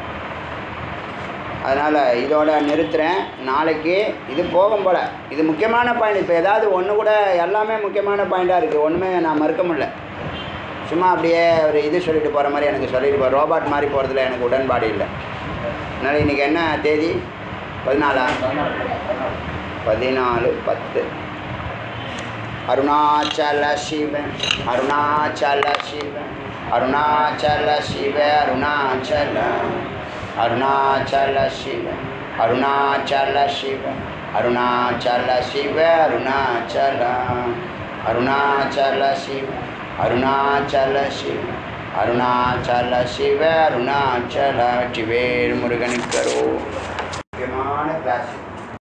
அதனால் இதோட நிறுத்துகிறேன் நாளைக்கு இது போகும் போல் இது முக்கியமான பாயிண்ட் இப்போ ஏதாவது ஒன்று கூட எல்லாமே முக்கியமான பாயிண்ட்டாக இருக்குது ஒன்றுமே நான் மறுக்க முடியல சும்மா அப்படியே ஒரு இது சொல்லிட்டு போகிற மாதிரி எனக்கு சொல்லிட்டு போ ரோபாட் மாதிரி போகிறதுல எனக்கு உடன்பாடு இல்லை அதனால் இன்றைக்கி என்ன தேதி பதினாலா பதினாலு பத்து அருணாச்சல சிவ அருணாச்சல சிவ அருணாச்சல சிவ அருணாச்சல அருணாச்சல சிவ அருணாச்சல சிவ அருணாச்சல சிவ அருணாச்சல அருணாச்சல சிவ அருணாச்சல சிவ அருணாச்சல சிவ அருணாச்சல வெற்றிவேல் முருகனுக்கரோ முக்கியமான கிளாஸ்